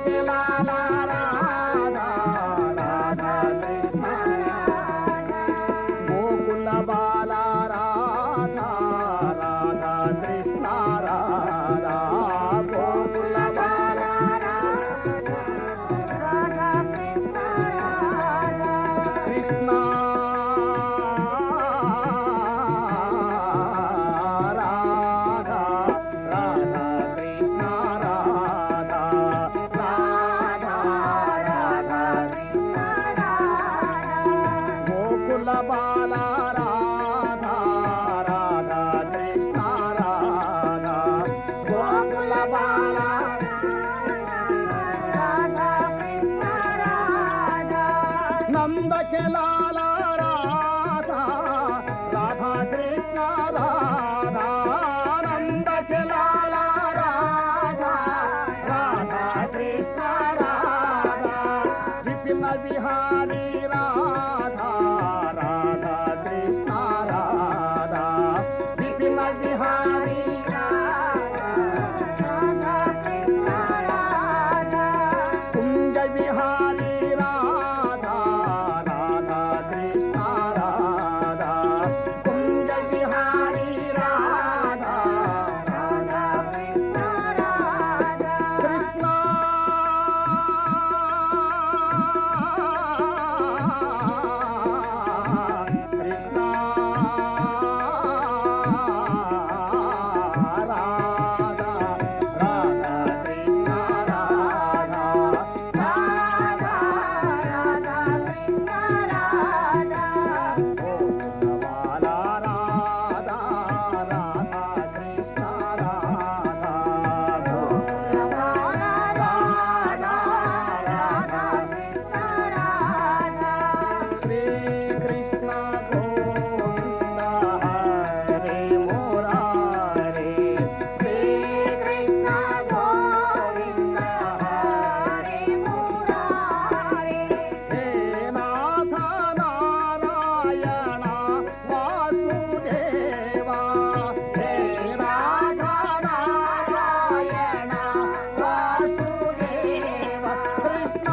గోకుల బాల రాధా రాధా కృష్ణ రాధా గోకుల బాల కృష్ణ రాధా రాధా కృష్ణ రాధా రాధా రాధా గోకుల బాల రాధా రాధా కృష్ణ రాధా గోకుల బాల నందకెలాల రాధా రాధా కృష్ణ రాధా నందకెలాల రాధా రాధా కృష్ణ రాధా విపిన విహారీ రాధా రాధా కృష్ణ రాధా విపిన విహారీ కుంజ విహారీ రాధా రాధా కృష్ణ రాధా కుంజ విహారీ రాధా రాధా కృష్ణ కృష్ణ రాధా రాధా కృష్ణ రాధా బాల రాధా రాధా కృష్ణ రాధా శ్రీకృష్ణ గోవింద హరే మురారే శ్రీకృష్ణ హే నాథ నారాయణ వాసుదేవా హే నాథ నారాయణ వాసుదేవా కృష్ణ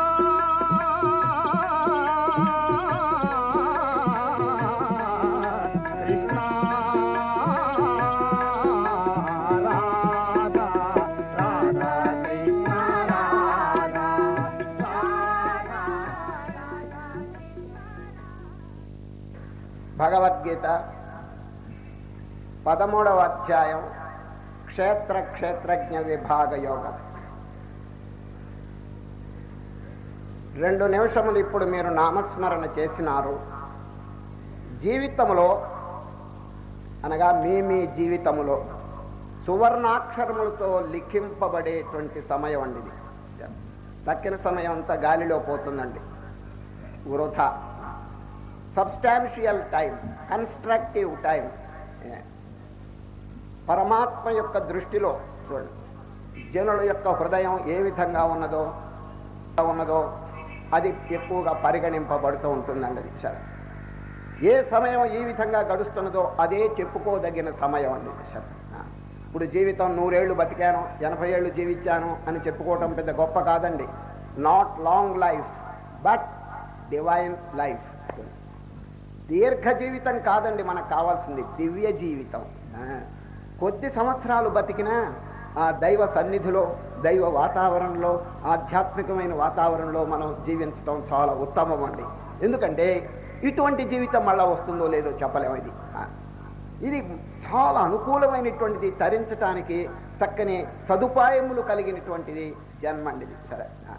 కృష్ణ రాధా రాధా కృష్ణ రాధా భగవద్గీత పదమూడవ అధ్యాయం క్షేత్ర క్షేత్రజ్ఞ విభాగ యోగం రెండు నిమిషములు ఇప్పుడు మీరు నామస్మరణ చేసినారు జీవితంలో అనగా మీ మీ జీవితములో సువర్ణాక్షరములతో లిఖింపబడేటువంటి సమయం అండి ఇది తక్కిన సమయం అంతా గాలిలో పోతుందండి వృధా సబ్స్టాన్షియల్ టైం కన్స్ట్రక్టివ్ టైం పరమాత్మ యొక్క దృష్టిలో చూడండి జనుల యొక్క హృదయం ఏ విధంగా ఉన్నదో ఉన్నదో అది ఎక్కువగా పరిగణింపబడుతూ ఉంటుందండి అది సరే ఏ సమయం ఈ విధంగా గడుస్తున్నదో అదే చెప్పుకోదగిన సమయం అండి ఇది సరే ఆ. ఇప్పుడు జీవితం నూరేళ్లు బతికాను ఎనభై ఏళ్ళు జీవించాను అని చెప్పుకోవటం పెద్ద గొప్ప కాదండి not long life but divine life దీర్ఘ జీవితం కాదండి మనకు కావాల్సింది దివ్య జీవితం ఆ, కొద్ది సంవత్సరాలు బతికినా ఆ దైవ సన్నిధిలో దైవ వాతావరణంలో ఆధ్యాత్మికమైన వాతావరణంలో మనం జీవించడం చాలా ఉత్తమం అండి ఎందుకంటే ఇటువంటి జీవితం మళ్ళా వస్తుందో లేదో చెప్పలేము ఇది ఆ, ఇది చాలా అనుకూలమైనటువంటిది తరించటానికి చక్కని సదుపాయములు కలిగినటువంటిది జన్మండిది సరే ఆ.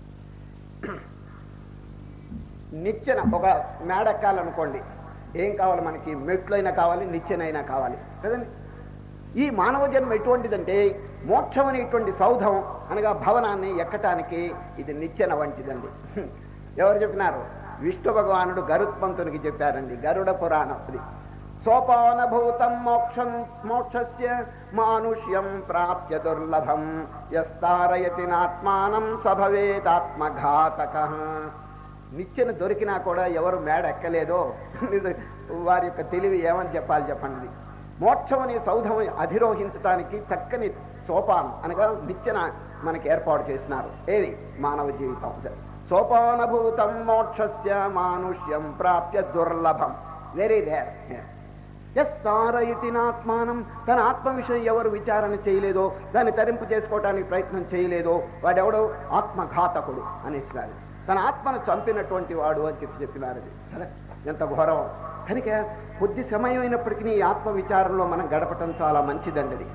నిచ్చెన ఒక మేడెక్కాలనుకోండి ఏం కావాలి మనకి మెట్లైనా కావాలి నిచ్చెనైనా కావాలి కదండి ఈ మానవ జన్మ ఎటువంటిదంటే మోక్షం అనేటువంటి సౌధం అనగా భవనాన్ని ఎక్కటానికి ఇది నిచ్చెన వంటిదండి ఎవరు చెప్పినారు విష్ణు భగవానుడు గరుత్మంతునికి చెప్పారండి గరుడ పురాణం అది సోపానభూతం మోక్షం మోక్షస్య మానుష్యం ప్రాప్య దుర్లభం యస్తారయతి నాత్మానం సభవేదాత్మఘాతక నిచ్చెన దొరికినా కూడా ఎవరు మేడ ఎక్కలేదో వారి యొక్క తెలివి ఏమని చెప్పాలి చెప్పండి మోక్షం అనే సౌధం అధిరోహించడానికి చక్కని సోపానం అనగా నిచ్చెన మనకి ఏర్పాటు చేసినారు ఏది మానవ జీవితం సోపానభూతం మోక్షస్య మానుష్యం ప్రాప్య దుర్లభం వెరీ రేర్ ఎస్ తారయితినాత్మానం తన ఆత్మ విషయం ఎవరు విచారణ చేయలేదో దాన్ని తరింపు చేసుకోవడానికి ప్రయత్నం చేయలేదో వాడెవడో ఆత్మఘాతకుడు అనేసినారు తన ఆత్మను చంపినటువంటి వాడు అని చెప్పి చెప్పినారు అది సరే ఎంత ఘోరం కనుక కొద్ది సమయం అయినప్పటికీ ఈ ఆత్మ విచారంలో మనం గడపటం చాలా మంచిదండి అది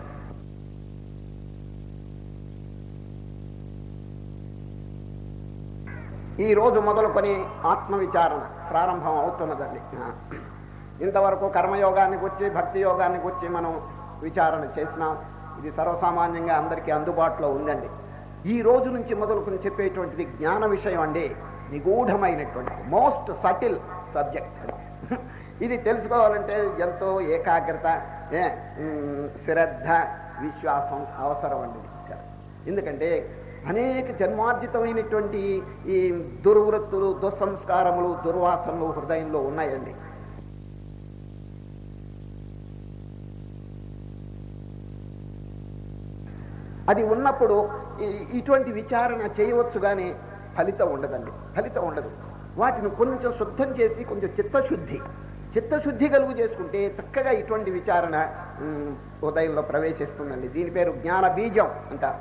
ఈ రోజు మొదలుకొని ఆత్మ విచారణ ప్రారంభం అవుతున్నదండి ఇంతవరకు కర్మయోగానికి వచ్చి భక్తి యోగానికి వచ్చి మనం విచారణ చేసినాం ఇది సర్వసామాన్యంగా అందరికీ అందుబాటులో ఉందండి ఈ రోజు నుంచి మొదలుకొని చెప్పేటువంటిది జ్ఞాన విషయం అండి నిగూఢమైనటువంటి మోస్ట్ సటిల్ సబ్జెక్ట్ ఇది తెలుసుకోవాలంటే ఎంతో ఏకాగ్రత ఏ, ఉమ్, శ్రద్ధ విశ్వాసం అవసరం అండి ఎందుకంటే అనేక జన్మార్జితమైనటువంటి ఈ దుర్వృత్తులు దుస్సంస్కారములు దుర్వాసనలు హృదయంలో ఉన్నాయండి అది ఉన్నప్పుడు ఈ- ఇటువంటి విచారణ చేయవచ్చు కానీ ఫలితం ఉండదండి ఫలితం ఉండదు వాటిని కొంచెం శుద్ధం చేసి కొంచెం చిత్తశుద్ధి చిత్తశుద్ధి కలుగు చేసుకుంటే చక్కగా ఇటువంటి విచారణ ఉమ్, ఉదయంలో ప్రవేశిస్తుందండి దీని పేరు జ్ఞాన బీజం అంటారు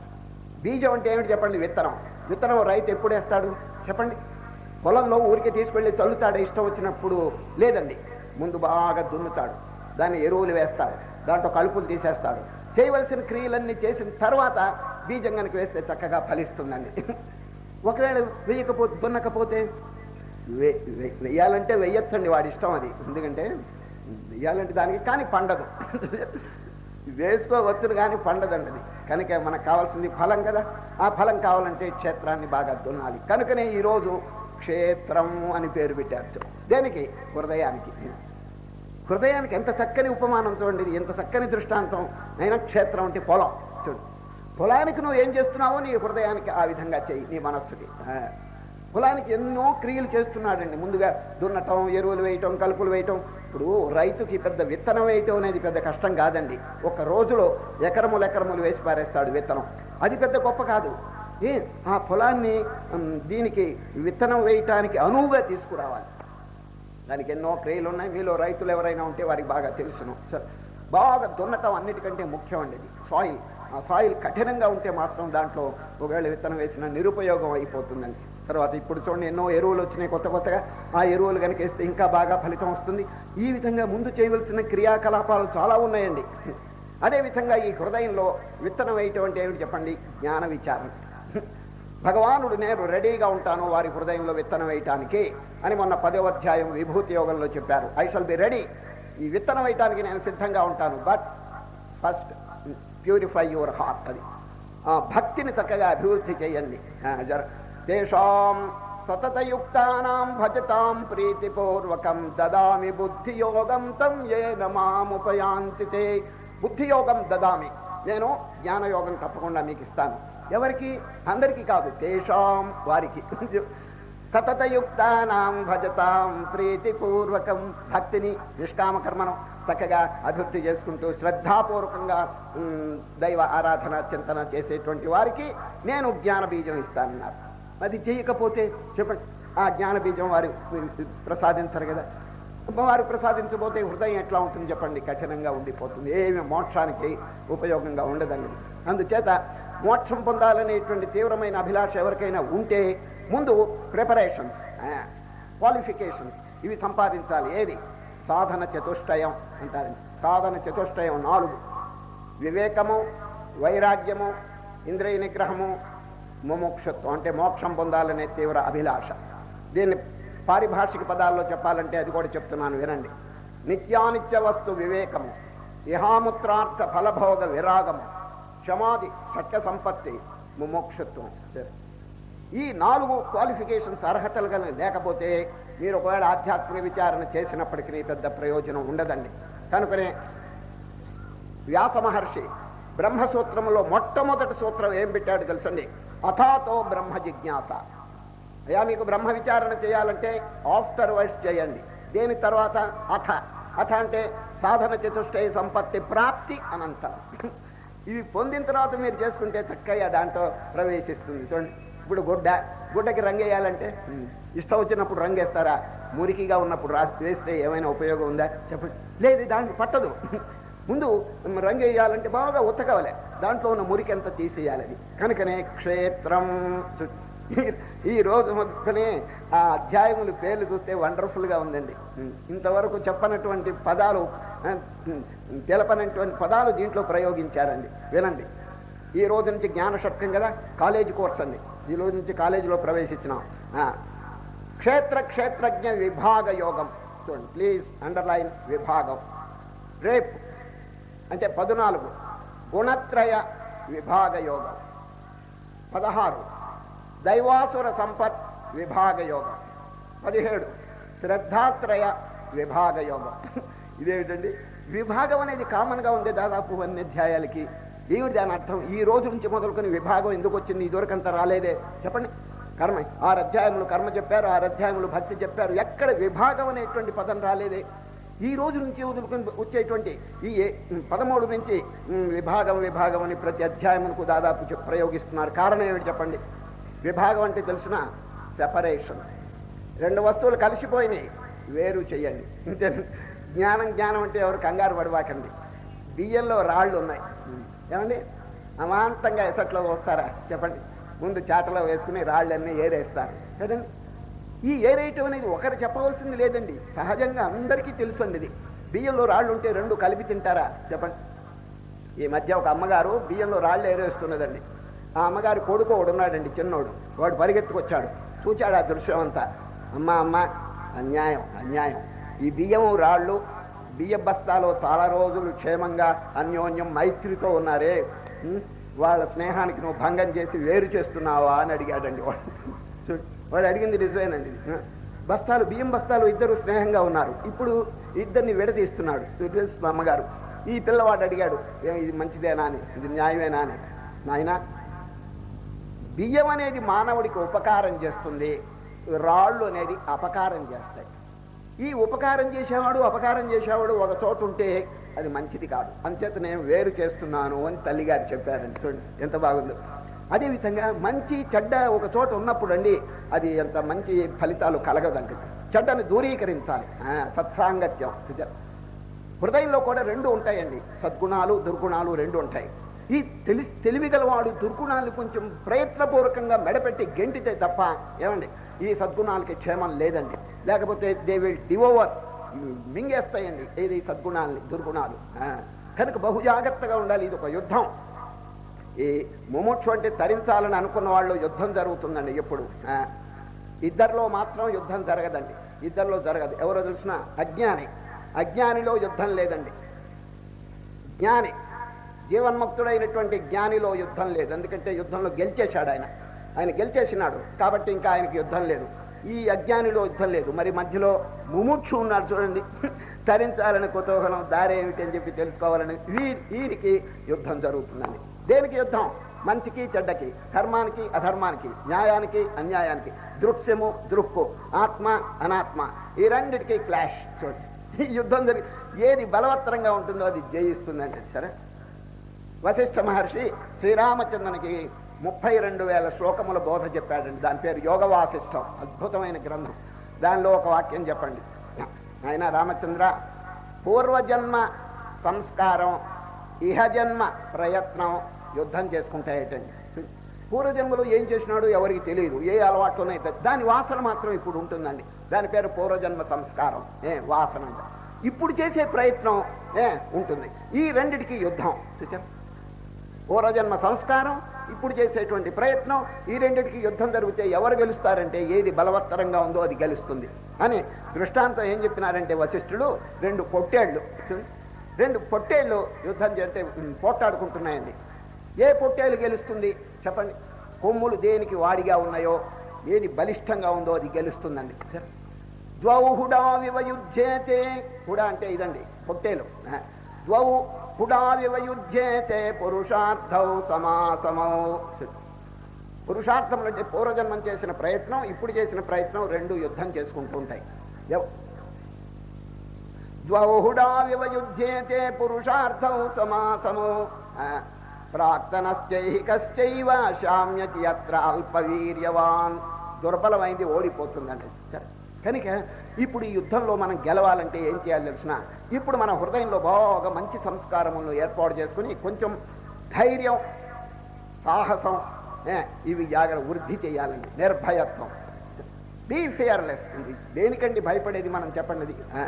బీజం అంటే ఏమిటి చెప్పండి విత్తనం విత్తనం రైతు ఎప్పుడు వేస్తాడు చెప్పండి పొలంలో ఊరికి తీసుకెళ్ళి చల్లుతాడు ఇష్టం వచ్చినప్పుడు లేదండి ముందు బాగా దున్నుతాడు దాన్ని ఎరువులు వేస్తాడు దాంట్లో కలుపులు తీసేస్తాడు చేయవలసిన క్రియలన్నీ చేసిన తర్వాత బీజం కనుక వేస్తే చక్కగా ఫలిస్తుందండి ఒకవేళ వేయకపోతే దున్నకపోతే వే- వే- వెయ్యాలంటే వెయ్యొచ్చండి వాడి ఇష్టం అది ఎందుకంటే వెయ్యాలంటే దానికి కానీ పండదు వేసుకోవచ్చును కానీ పండదండి అది కనుక మనకు కావాల్సింది ఫలం కదా ఆ ఫలం కావాలంటే క్షేత్రాన్ని బాగా దున్నాలి కనుకనే ఈరోజు క్షేత్రం అని పేరు పెట్టారు దేనికి హృదయానికి హృదయానికి ఎంత చక్కని ఉపమానం చూడండి ఇది ఎంత చక్కని దృష్టాంతం అయినా క్షేత్రం అంటే పొలం చూడు పొలానికి నువ్వు ఏం చేస్తున్నావో నీ హృదయానికి ఆ విధంగా చెయ్యి నీ మనస్సుకి ఆ. పొలానికి ఎన్నో క్రియలు చేస్తున్నాడండి ముందుగా దున్నటం ఎరువులు వేయటం కలుపులు వేయటం ఇప్పుడు రైతుకి పెద్ద విత్తనం వేయటం అనేది పెద్ద కష్టం కాదండి ఒక రోజులో ఎకరములు ఎకరములు వేసి పారేస్తాడు విత్తనం అది పెద్ద గొప్ప కాదు ఏ ఆ పొలాన్ని ఉమ్, దీనికి విత్తనం వేయటానికి అనువుగా తీసుకురావాలి దానికి ఎన్నో క్రియలు ఉన్నాయి మీలో రైతులు ఎవరైనా ఉంటే వారికి బాగా తెలుసును సరే బాగా దున్నటం అన్నిటికంటే ముఖ్యం అండి ఇది సాయిల్ ఆ సాయిల్ కఠినంగా ఉంటే మాత్రం దాంట్లో ఒకవేళ విత్తనం వేసిన నిరుపయోగం అయిపోతుందండి తర్వాత ఇప్పుడు చూడండి ఎన్నో ఎరువులు వచ్చినాయి కొత్త కొత్తగా ఆ ఎరువులు కనుక వేస్తే ఇంకా బాగా ఫలితం వస్తుంది ఈ విధంగా ముందు చేయవలసిన క్రియాకలాపాలు చాలా ఉన్నాయండి అదేవిధంగా ఈ హృదయంలో విత్తనం వేయటం అంటే ఏమిటి చెప్పండి జ్ఞాన విచారణ భగవానుడు నేను రెడీగా ఉంటాను వారి హృదయంలో విత్తనం వేయటానికి అని మొన్న పదవ అధ్యాయం విభూతి యోగంలో చెప్పారు ఐ షల్ బి రెడీ ఈ విత్తనం వేయటానికి నేను సిద్ధంగా ఉంటాను but first purify your heart అది ఆ భక్తిని చక్కగా అభివృద్ధి చేయండి ఆ, జర తేషాం సతతయుక్తానాం భజతాం ప్రీతిపూర్వకం దదామి బుద్ధియోగం తం ఏన మాముపయాంతి తే బుద్ధియోగం దదామి నేను జ్ఞానయోగం తప్పకుండా మీకు ఇస్తాను ఎవరికి అందరికీ కాదు తేషాం వారికి సతతయుక్తానాం భజతాం ప్రీతిపూర్వకం భక్తిని నిష్కామ కర్మను చక్కగా అభివృద్ధి చేసుకుంటూ శ్రద్ధాపూర్వకంగా ఉమ్, దైవ ఆరాధన చింతన చేసేటువంటి వారికి నేను జ్ఞాన బీజం ఇస్తానన్నారు అది చేయకపోతే చెప్పండి ఆ జ్ఞాన బీజం వారు ప్రసాదించరు కదా వారు ప్రసాదించబోతే హృదయం ఎట్లా ఉంటుంది చెప్పండి కఠినంగా ఉండిపోతుంది ఏమి మోక్షానికి ఉపయోగంగా ఉండదండి అందుచేత మోక్షం పొందాలనేటువంటి తీవ్రమైన అభిలాష ఎవరికైనా ఉంటే ముందు ప్రిపరేషన్స్ క్వాలిఫికేషన్స్ ఇవి సంపాదించాలి ఏది సాధన చతుష్టయం అంటారండి సాధన చతుష్టయం నాలుగు వివేకము వైరాగ్యము ఇంద్రియ నిగ్రహము ముముక్షత్వం అంటే మోక్షం పొందాలనే తీవ్ర అభిలాష దీన్ని పారిభాషిక పదాల్లో చెప్పాలంటే అది కూడా చెప్తున్నాను వినండి నిత్యానిత్య వస్తు వివేకము ఇహాముత్రార్థ ఫలభోగ విరాగము క్షమాది షట్క సంపత్తి ముమోక్షత్వం సరే ఈ నాలుగు క్వాలిఫికేషన్స్ అర్హతలు కలిగి లేకపోతే మీరు ఒకవేళ ఆధ్యాత్మిక విచారణ చేసినప్పటికీ పెద్ద ప్రయోజనం ఉండదండి కనుకనే వ్యాస మహర్షి బ్రహ్మసూత్రంలో మొట్టమొదటి సూత్రం ఏం పెట్టాడు తెలుసండి అథాతో బ్రహ్మ జిజ్ఞాస అయ్యా మీకు బ్రహ్మ విచారణ చేయాలంటే ఆఫ్టర్ వర్డ్స్ చేయండి దేని తర్వాత అథ అథ అంటే సాధన చతుష్టయ సంపత్తి ప్రాప్తి అని అంటారు ఇవి పొందిన తర్వాత మీరు చేసుకుంటే చక్కగా దాంట్లో ప్రవేశిస్తుంది చూడండి ఇప్పుడు గుడ్డ గుడ్డకి రంగు వేయాలంటే ఉమ్, ఇష్టం వచ్చినప్పుడు రంగు వేస్తారా మురికిగా ఉన్నప్పుడు రాసి వేస్తే ఏమైనా ఉపయోగం ఉందా చెప్పండి లేదు దానికి పట్టదు ముందు రంగు వేయాలంటే బాగా ఉతకవలే దాంట్లో ఉన్న మురికి అంతా తీసేయాలని కనుకనే క్షేత్రం చు- ఈ- ఈ రోజు మొదలుకొని ఆ అధ్యాయములు పేర్లు చూస్తే వండర్ఫుల్గా ఉందండి ఉమ్, ఇంతవరకు చెప్పనటువంటి పదాలు ఆ, ఉమ్, తెలపనటువంటి పదాలు దీంట్లో ప్రయోగించారండి వినండి ఈ రోజు నుంచి జ్ఞాన షట్కం కదా కాలేజీ కోర్స్ అండి ఈ రోజు నుంచి కాలేజీలో ప్రవేశించినాం ఆ, క్షేత్ర క్షేత్రజ్ఞ విభాగ యోగం చూడండి ప్లీజ్ అండర్లైన్ విభాగం రేపు అంటే పద్నాలుగు గుణత్రయ విభాగ యోగం పదహారు దైవాసుర సంపత్ విభాగ యోగం పదిహేడు శ్రద్ధాత్రయ విభాగ యోగం ఇదేమిటండి విభాగం అనేది కామన్గా ఉంది దాదాపు అన్ని అధ్యాయాలకి ఏమిటి దాని అర్థం ఈ రోజు నుంచి మొదలుకొని విభాగం ఎందుకు వచ్చింది ఇదివరకంత రాలేదే చెప్పండి కర్మ ఆరు అధ్యాయములు కర్మ చెప్పారు ఆరు అధ్యాయములు భక్తి చెప్పారు ఎక్కడ విభాగం అనేటువంటి పదం రాలేదే ఈ రోజు నుంచి వదులుకొని వచ్చేటువంటి ఈ ఏ- పదమూడు నుంచి ఉమ్, విభాగం విభాగం అని ప్రతి అధ్యాయమునకు దాదాపు చెప్- ప్రయోగిస్తున్నారు కారణం ఏమిటి చెప్పండి విభాగం అంటే తెలిసిన సెపరేషన్ రెండు వస్తువులు కలిసిపోయినాయి వేరు చేయండి ఇంతే జ్ఞానం జ్ఞానం అంటే ఎవరు కంగారు పడవాకండి బియ్యంలో రాళ్ళు ఉన్నాయి ఏమండి అమాంతంగా ఎసట్లో వస్తారా చెప్పండి ముందు చాటలో వేసుకుని రాళ్ళన్నీ ఏరేస్తారు కదండి ఈ ఏరేయటం అనేది ఒకరు చెప్పవలసింది లేదండి సహజంగా అందరికీ తెలుసండి ఇది బియ్యంలో రాళ్ళు ఉంటే రెండు కలిపి తింటారా చెప్పండి ఈ మధ్య ఒక అమ్మగారు బియ్యంలో రాళ్ళు ఏరేస్తున్నదండి ఆ అమ్మగారి కొడుకు ఒకడు ఉన్నాడండి చిన్నోడు వాడు పరిగెత్తుకొచ్చాడు చూచాడు ఆ దృశ్యం అంతా అమ్మ అమ్మ అన్యాయం అన్యాయం ఈ బియ్యం రాళ్ళు బియ్య బస్తాలో చాలా రోజులు క్షేమంగా అన్యోన్యం మైత్రితో ఉన్నారే ఉం? వాళ్ళ స్నేహానికి నువ్వు భంగం చేసి వేరు చేస్తున్నావా అని అడిగాడండి వాడు చూడు, వాడు అడిగింది నిజమేనండి ఆ, బస్తాలు బియ్యం బస్తాలు ఇద్దరు స్నేహంగా ఉన్నారు ఇప్పుడు ఇద్దరిని విడదీస్తున్నాడు ఇది తెలుసు అమ్మగారు ఈ పిల్లవాడు అడిగాడు "ఏం ఇది మంచిదేనా అని ఇది న్యాయమేనా అని నాయనా బియ్యం అనేది మానవుడికి ఉపకారం చేస్తుంది రాళ్ళు అనేది అపకారం చేస్తాయి ఈ ఉపకారం చేసేవాడు అపకారం చేసేవాడు ఒక చోట ఉంటే అది మంచిది కాదు అంచేత నేను వేరు చేస్తున్నాను అని తల్లిగారు చెప్పారండి చూడండి ఎంత బాగుందో అదేవిధంగా మంచి చెడ్డ ఒక చోట ఉన్నప్పుడు అండి అది ఎంత మంచి ఫలితాలు కలగదండి చెడ్డను దూరీకరించాలి ఆ, సత్సాంగత్యం హృదయంలో కూడా రెండు ఉంటాయండి సద్గుణాలు దుర్గుణాలు రెండు ఉంటాయి ఈ తెలి తెలివిగలవాడు దుర్గుణాలను కొంచెం ప్రయత్నపూర్వకంగా మెడపెట్టి గెంటితే తప్ప ఏమండి ఈ సద్గుణాలకి క్షేమం లేదండి లేకపోతే దే విల్ డివోవర్ మింగేస్తాయండి ఏది సద్గుణాలని దుర్గుణాలు ఆ, కనుక బహు జాగ్రత్తగా ఉండాలి ఇది ఒక యుద్ధం ఈ ముముక్షు అంటే తరించాలని అనుకున్న వాళ్ళు యుద్ధం జరుగుతుందండి ఎప్పుడు ఆ, ఇద్దరిలో మాత్రం యుద్ధం జరగదండి ఇద్దరిలో జరగదు ఎవరో తెలిసిన అజ్ఞాని అజ్ఞానిలో యుద్ధం లేదండి జ్ఞాని జీవన్ముక్తుడైనటువంటి జ్ఞానిలో యుద్ధం లేదు ఎందుకంటే యుద్ధంలో గెలిచేశాడు ఆయన ఆయన గెలిచేసినాడు కాబట్టి ఇంకా ఆయనకి యుద్ధం లేదు ఈ అజ్ఞానిలో యుద్ధం లేదు మరి మధ్యలో ముముక్షు ఉన్నాడు చూడండి తరించాలని కుతూహలం దారేమిటి అని చెప్పి తెలుసుకోవాలని వీ వీరికి యుద్ధం జరుగుతుందండి దేనికి యుద్ధం మంచికి చెడ్డకి ధర్మానికి అధర్మానికి న్యాయానికి అన్యాయానికి దృక్ష్యము దృక్కు ఆత్మ అనాత్మ ఈ రెండిటికి క్లాష్ చూడండి ఈ యుద్ధం జరిగి ఏది బలవత్తరంగా ఉంటుందో అది జయిస్తుందండి సరే వశిష్ఠ మహర్షి శ్రీరామచంద్రునికి ముప్పై రెండు వేల శ్లోకముల బోధ చెప్పాడండి దాని పేరు యోగ వాసిష్టం అద్భుతమైన గ్రంథం దానిలో ఒక వాక్యం చెప్పండి ఆయన రామచంద్ర పూర్వజన్మ సంస్కారం ఇహజన్మ ప్రయత్నం యుద్ధం చేసుకుంటాయటండి పూర్వజన్మలో ఏం చేసినాడు ఎవరికి తెలియదు ఏ అలవాట్లోనే దాని వాసన మాత్రం ఇప్పుడు ఉంటుందండి దాని పేరు పూర్వజన్మ సంస్కారం ఏ వాసన అంట ఇప్పుడు చేసే ప్రయత్నం ఏ ఉంటుంది ఈ రెండిటికి యుద్ధం చూచారు పూర్వజన్మ సంస్కారం ఇప్పుడు చేసేటువంటి ప్రయత్నం ఈ రెండిటికి యుద్ధం జరిగితే ఎవరు గెలుస్తారంటే ఏది బలవత్తరంగా ఉందో అది గెలుస్తుంది అని దృష్టాంతం ఏం చెప్పినారంటే వశిష్ఠుడు రెండు పొట్టేళ్ళు చూడండి, రెండు పొట్టేళ్ళు యుద్ధం చేస్తే ఉమ్, పోట్లాడుకుంటున్నాయండి ఏ పొట్టేలు గెలుస్తుంది చెప్పండి కొమ్ములు దేనికి వాడిగా ఉన్నాయో ఏది బలిష్టంగా ఉందో అది గెలుస్తుందండి సరే ద్వౌ హుడా వివయుధ్యేతే హుడా అంటే ఇదండి పొట్టేలు ఆ, ద్వౌ హుడా వివయుధ్యేతే పురుషార్థౌ సమాసమౌ పురుషార్థం అంటే పూర్వజన్మం చేసిన ప్రయత్నం ఇప్పుడు చేసిన ప్రయత్నం రెండు యుద్ధం చేసుకుంటూ ఉంటాయి ఎవ్- ద్వౌ హుడా వివయుధ్యేతే పురుషార్థౌ సమాసమౌ ఆ, ప్రాక్తనశ్చైకశ్చైవ శామ్యతి అత్ర అల్పవీర్యవాన్ దుర్బలమైంది ఓడిపోతుందండి సరే కనుక ఇప్పుడు ఈ యుద్ధంలో మనం గెలవాలంటే ఏం చేయాలి తెలిసిన ఇప్పుడు మన హృదయంలో బాగా మంచి సంస్కారములను ఏర్పాటు చేసుకుని కొంచెం ధైర్యం సాహసం ఏ, ఇవి జాగ్రత్త వృద్ధి చేయాలండి నిర్భయత్వం బీ ఫియర్లెస్ దేనికండి భయపడేది మనం చెప్పండి అది. ఆ.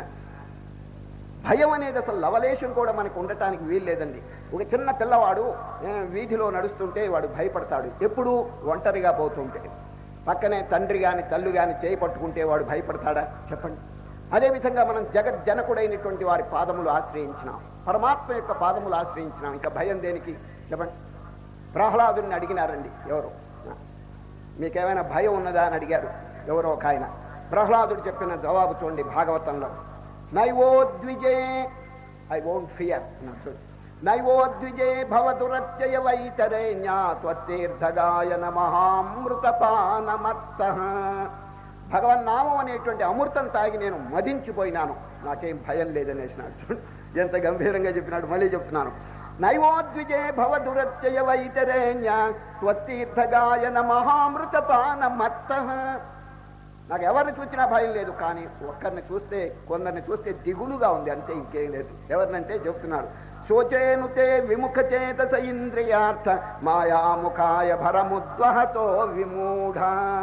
భయం అనేది అసలు లవలేశం కూడా మనకు ఉండటానికి వీలు లేదండి ఒక చిన్న పిల్లవాడు ఏ, వీధిలో నడుస్తుంటే వాడు భయపడతాడు ఎప్పుడు ఒంటరిగా పోతుంటే పక్కనే తండ్రి కానీ తల్లి కానీ చేయి పట్టుకుంటే వాడు భయపడతాడా చెప్పండి అదేవిధంగా మనం జగజ్జనకుడైనటువంటి వారి పాదములు ఆశ్రయించినాం పరమాత్మ యొక్క పాదములు ఆశ్రయించినాం ఇంకా భయం దేనికి చెప్పండి ప్రహ్లాదుని అడిగినారండి ఎవరు మీకేమైనా భయం ఉన్నదా అని అడిగాడు ఎవరో ఒక ఆయన ప్రహ్లాదుడు చెప్పిన జవాబు చూడండి భాగవతంలో నైవోద్విజే ఐ వోంట్ ఫియర్ చూడండి నైవోద్విజే భవదురత్యయ వైతరేణ్యా త్వత్తీర్థగాయన మహామృతపానమత్త భగవన్నామం అనేటువంటి అమృతం తాగి నేను మదించిపోయినాను నాకేం భయం లేదనేసినాడు చూడండి ఎంత గంభీరంగా చెప్పినాడు మళ్ళీ చెప్తున్నాను నైవోద్విజే భవదురత్యయ వైతరేణ్య త్వత్తీర్థగాయన మహామృతపానమత్త నాకు ఎవరిని చూసినా భయం లేదు కానీ ఒక్కరిని చూస్తే కొందరిని చూస్తే దిగులుగా ఉంది అంతే ఇంకేం లేదు ఎవరినంటే చెప్తున్నాడు శోచేనుతే విముఖ చేతస ఇంద్రియార్థ మాయాముఖాయ భరముద్వహతో విమూఢ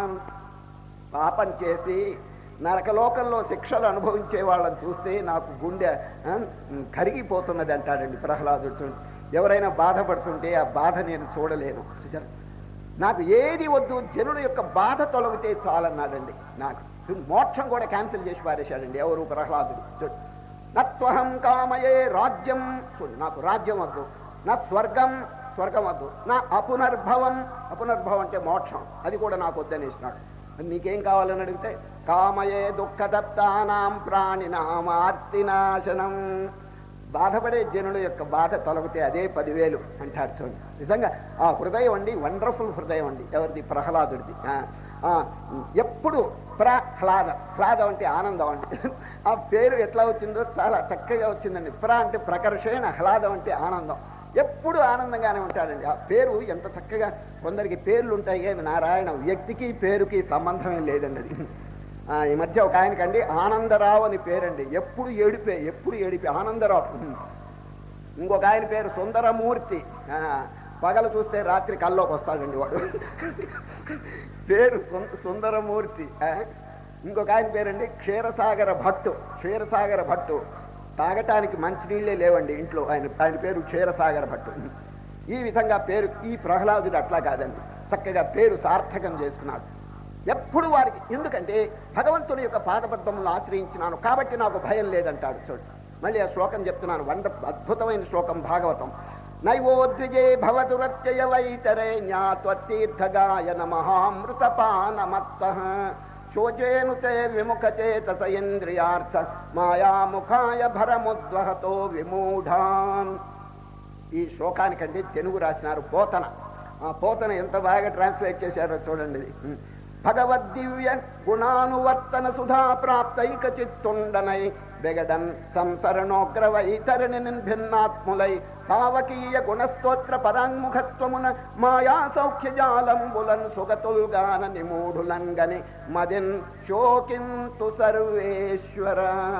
పాపం చేసి నరకలోకంలో శిక్షలు అనుభవించే వాళ్ళని చూస్తే నాకు గుండె ఆ, కరిగిపోతున్నది అంటాడండి ప్రహ్లాదుడు చూడండి. ఎవరైనా బాధపడుతుంటే ఆ బాధ నేను చూడలేను చూచారా? నాకు ఏది వద్దు జనుల యొక్క బాధ తొలగితే చాలన్నాడండి నాకు మోక్షం కూడా క్యాన్సిల్ చేసి పారేశాడండి ఎవరు ప్రహ్లాదుడు చూడు నత్వహం కామయే రాజ్యం చూడు నాకు రాజ్యం వద్దు నా స్వర్గం స్వర్గం వద్దు నా అపునర్భవం అపునర్భవం అంటే మోక్షం అది కూడా నాకు వద్దనేసినాడు మరి నీకేం కావాలని అడిగితే కామయే దుఃఖదప్తానాం ప్రాణినామార్తినాశనం బాధపడే జనుల యొక్క బాధ తొలగితే అదే పదివేలు అంటాడు చూడండి నిజంగా ఆ హృదయం అండి వండర్ఫుల్ హృదయం అండి ఎవరిది ప్రహ్లాదుడిది ఆ, ఆ, ఎప్పుడు ప్రహ్లాద హ్లాదం అంటే ఆనందం అండి ఆ పేరు ఎట్లా వచ్చిందో చాలా చక్కగా వచ్చిందండి ప్ర అంటే ప్రకర్షణ హ్లాదం అంటే ఆనందం ఎప్పుడు ఆనందంగానే ఉంటాడండి ఆ పేరు ఎంత చక్కగా కొందరికి పేర్లు ఉంటాయి కానీ నారాయణ వ్యక్తికి పేరుకి సంబంధమే లేదండి అది ఆ, ఈ మధ్య ఒక ఆయనకండి ఆనందరావు అని పేరండి ఎప్పుడు ఏడిపే ఎప్పుడు ఏడిపే ఆనందరావు ఇంకొక ఆయన పేరు సుందరమూర్తి ఆ, పగలు చూస్తే రాత్రి కల్లోకి వస్తాడండి వాడు పేరు సుం- సుందరమూర్తి ఆ, ఇంకొక ఆయన పేరండి క్షీరసాగర భట్టు క్షీరసాగర భట్టు తాగటానికి మంచినీళ్ళే లేవండి ఇంట్లో ఆయన ఆయన పేరు క్షీరసాగర భట్టు ఈ విధంగా పేరు ఈ ప్రహ్లాదుడు అట్లా కాదండి చక్కగా పేరు సార్థకం చేసుకున్నాడు ఎప్పుడు వారికి ఎందుకంటే భగవంతుని యొక్క పాదపద్మములను ఆశ్రయించినాను కాబట్టి నాకు భయం లేదంటాడు చూడు మళ్ళీ ఆ శ్లోకం చెప్తున్నాను వంద అద్భుతమైన శ్లోకం భాగవతం నైవోద్విజే భవదురత్యయ వైతరే జ్ఞాత్వతీర్థగాయన మహామృతపానమత్త శోచేను తే విముఖ చేతస ఇంద్రియార్థ మాయాముఖాయ భరముద్వహతో విమూఢాన్ ఈ శ్లోకానికంటే తెలుగు రాసినారు పోతన ఆ పోతన ఎంత బాగా ట్రాన్స్లేట్ చేశారో చూడండి ఇది. భగవద్దివ్య గుణానువర్తన సుధా ప్రాప్తైక చిత్తుండనై బెగడన్ సంసరణోగ్రవైతరణి భిన్నాత్ములై తావకీయ గుణస్తోత్ర పరాంగుఖత్వమున మాయా సౌఖ్య జాలంబులన్ సుగతుల్గాన నిమూఢులంగని మదిన్ శోకింతు సర్వేశ్వర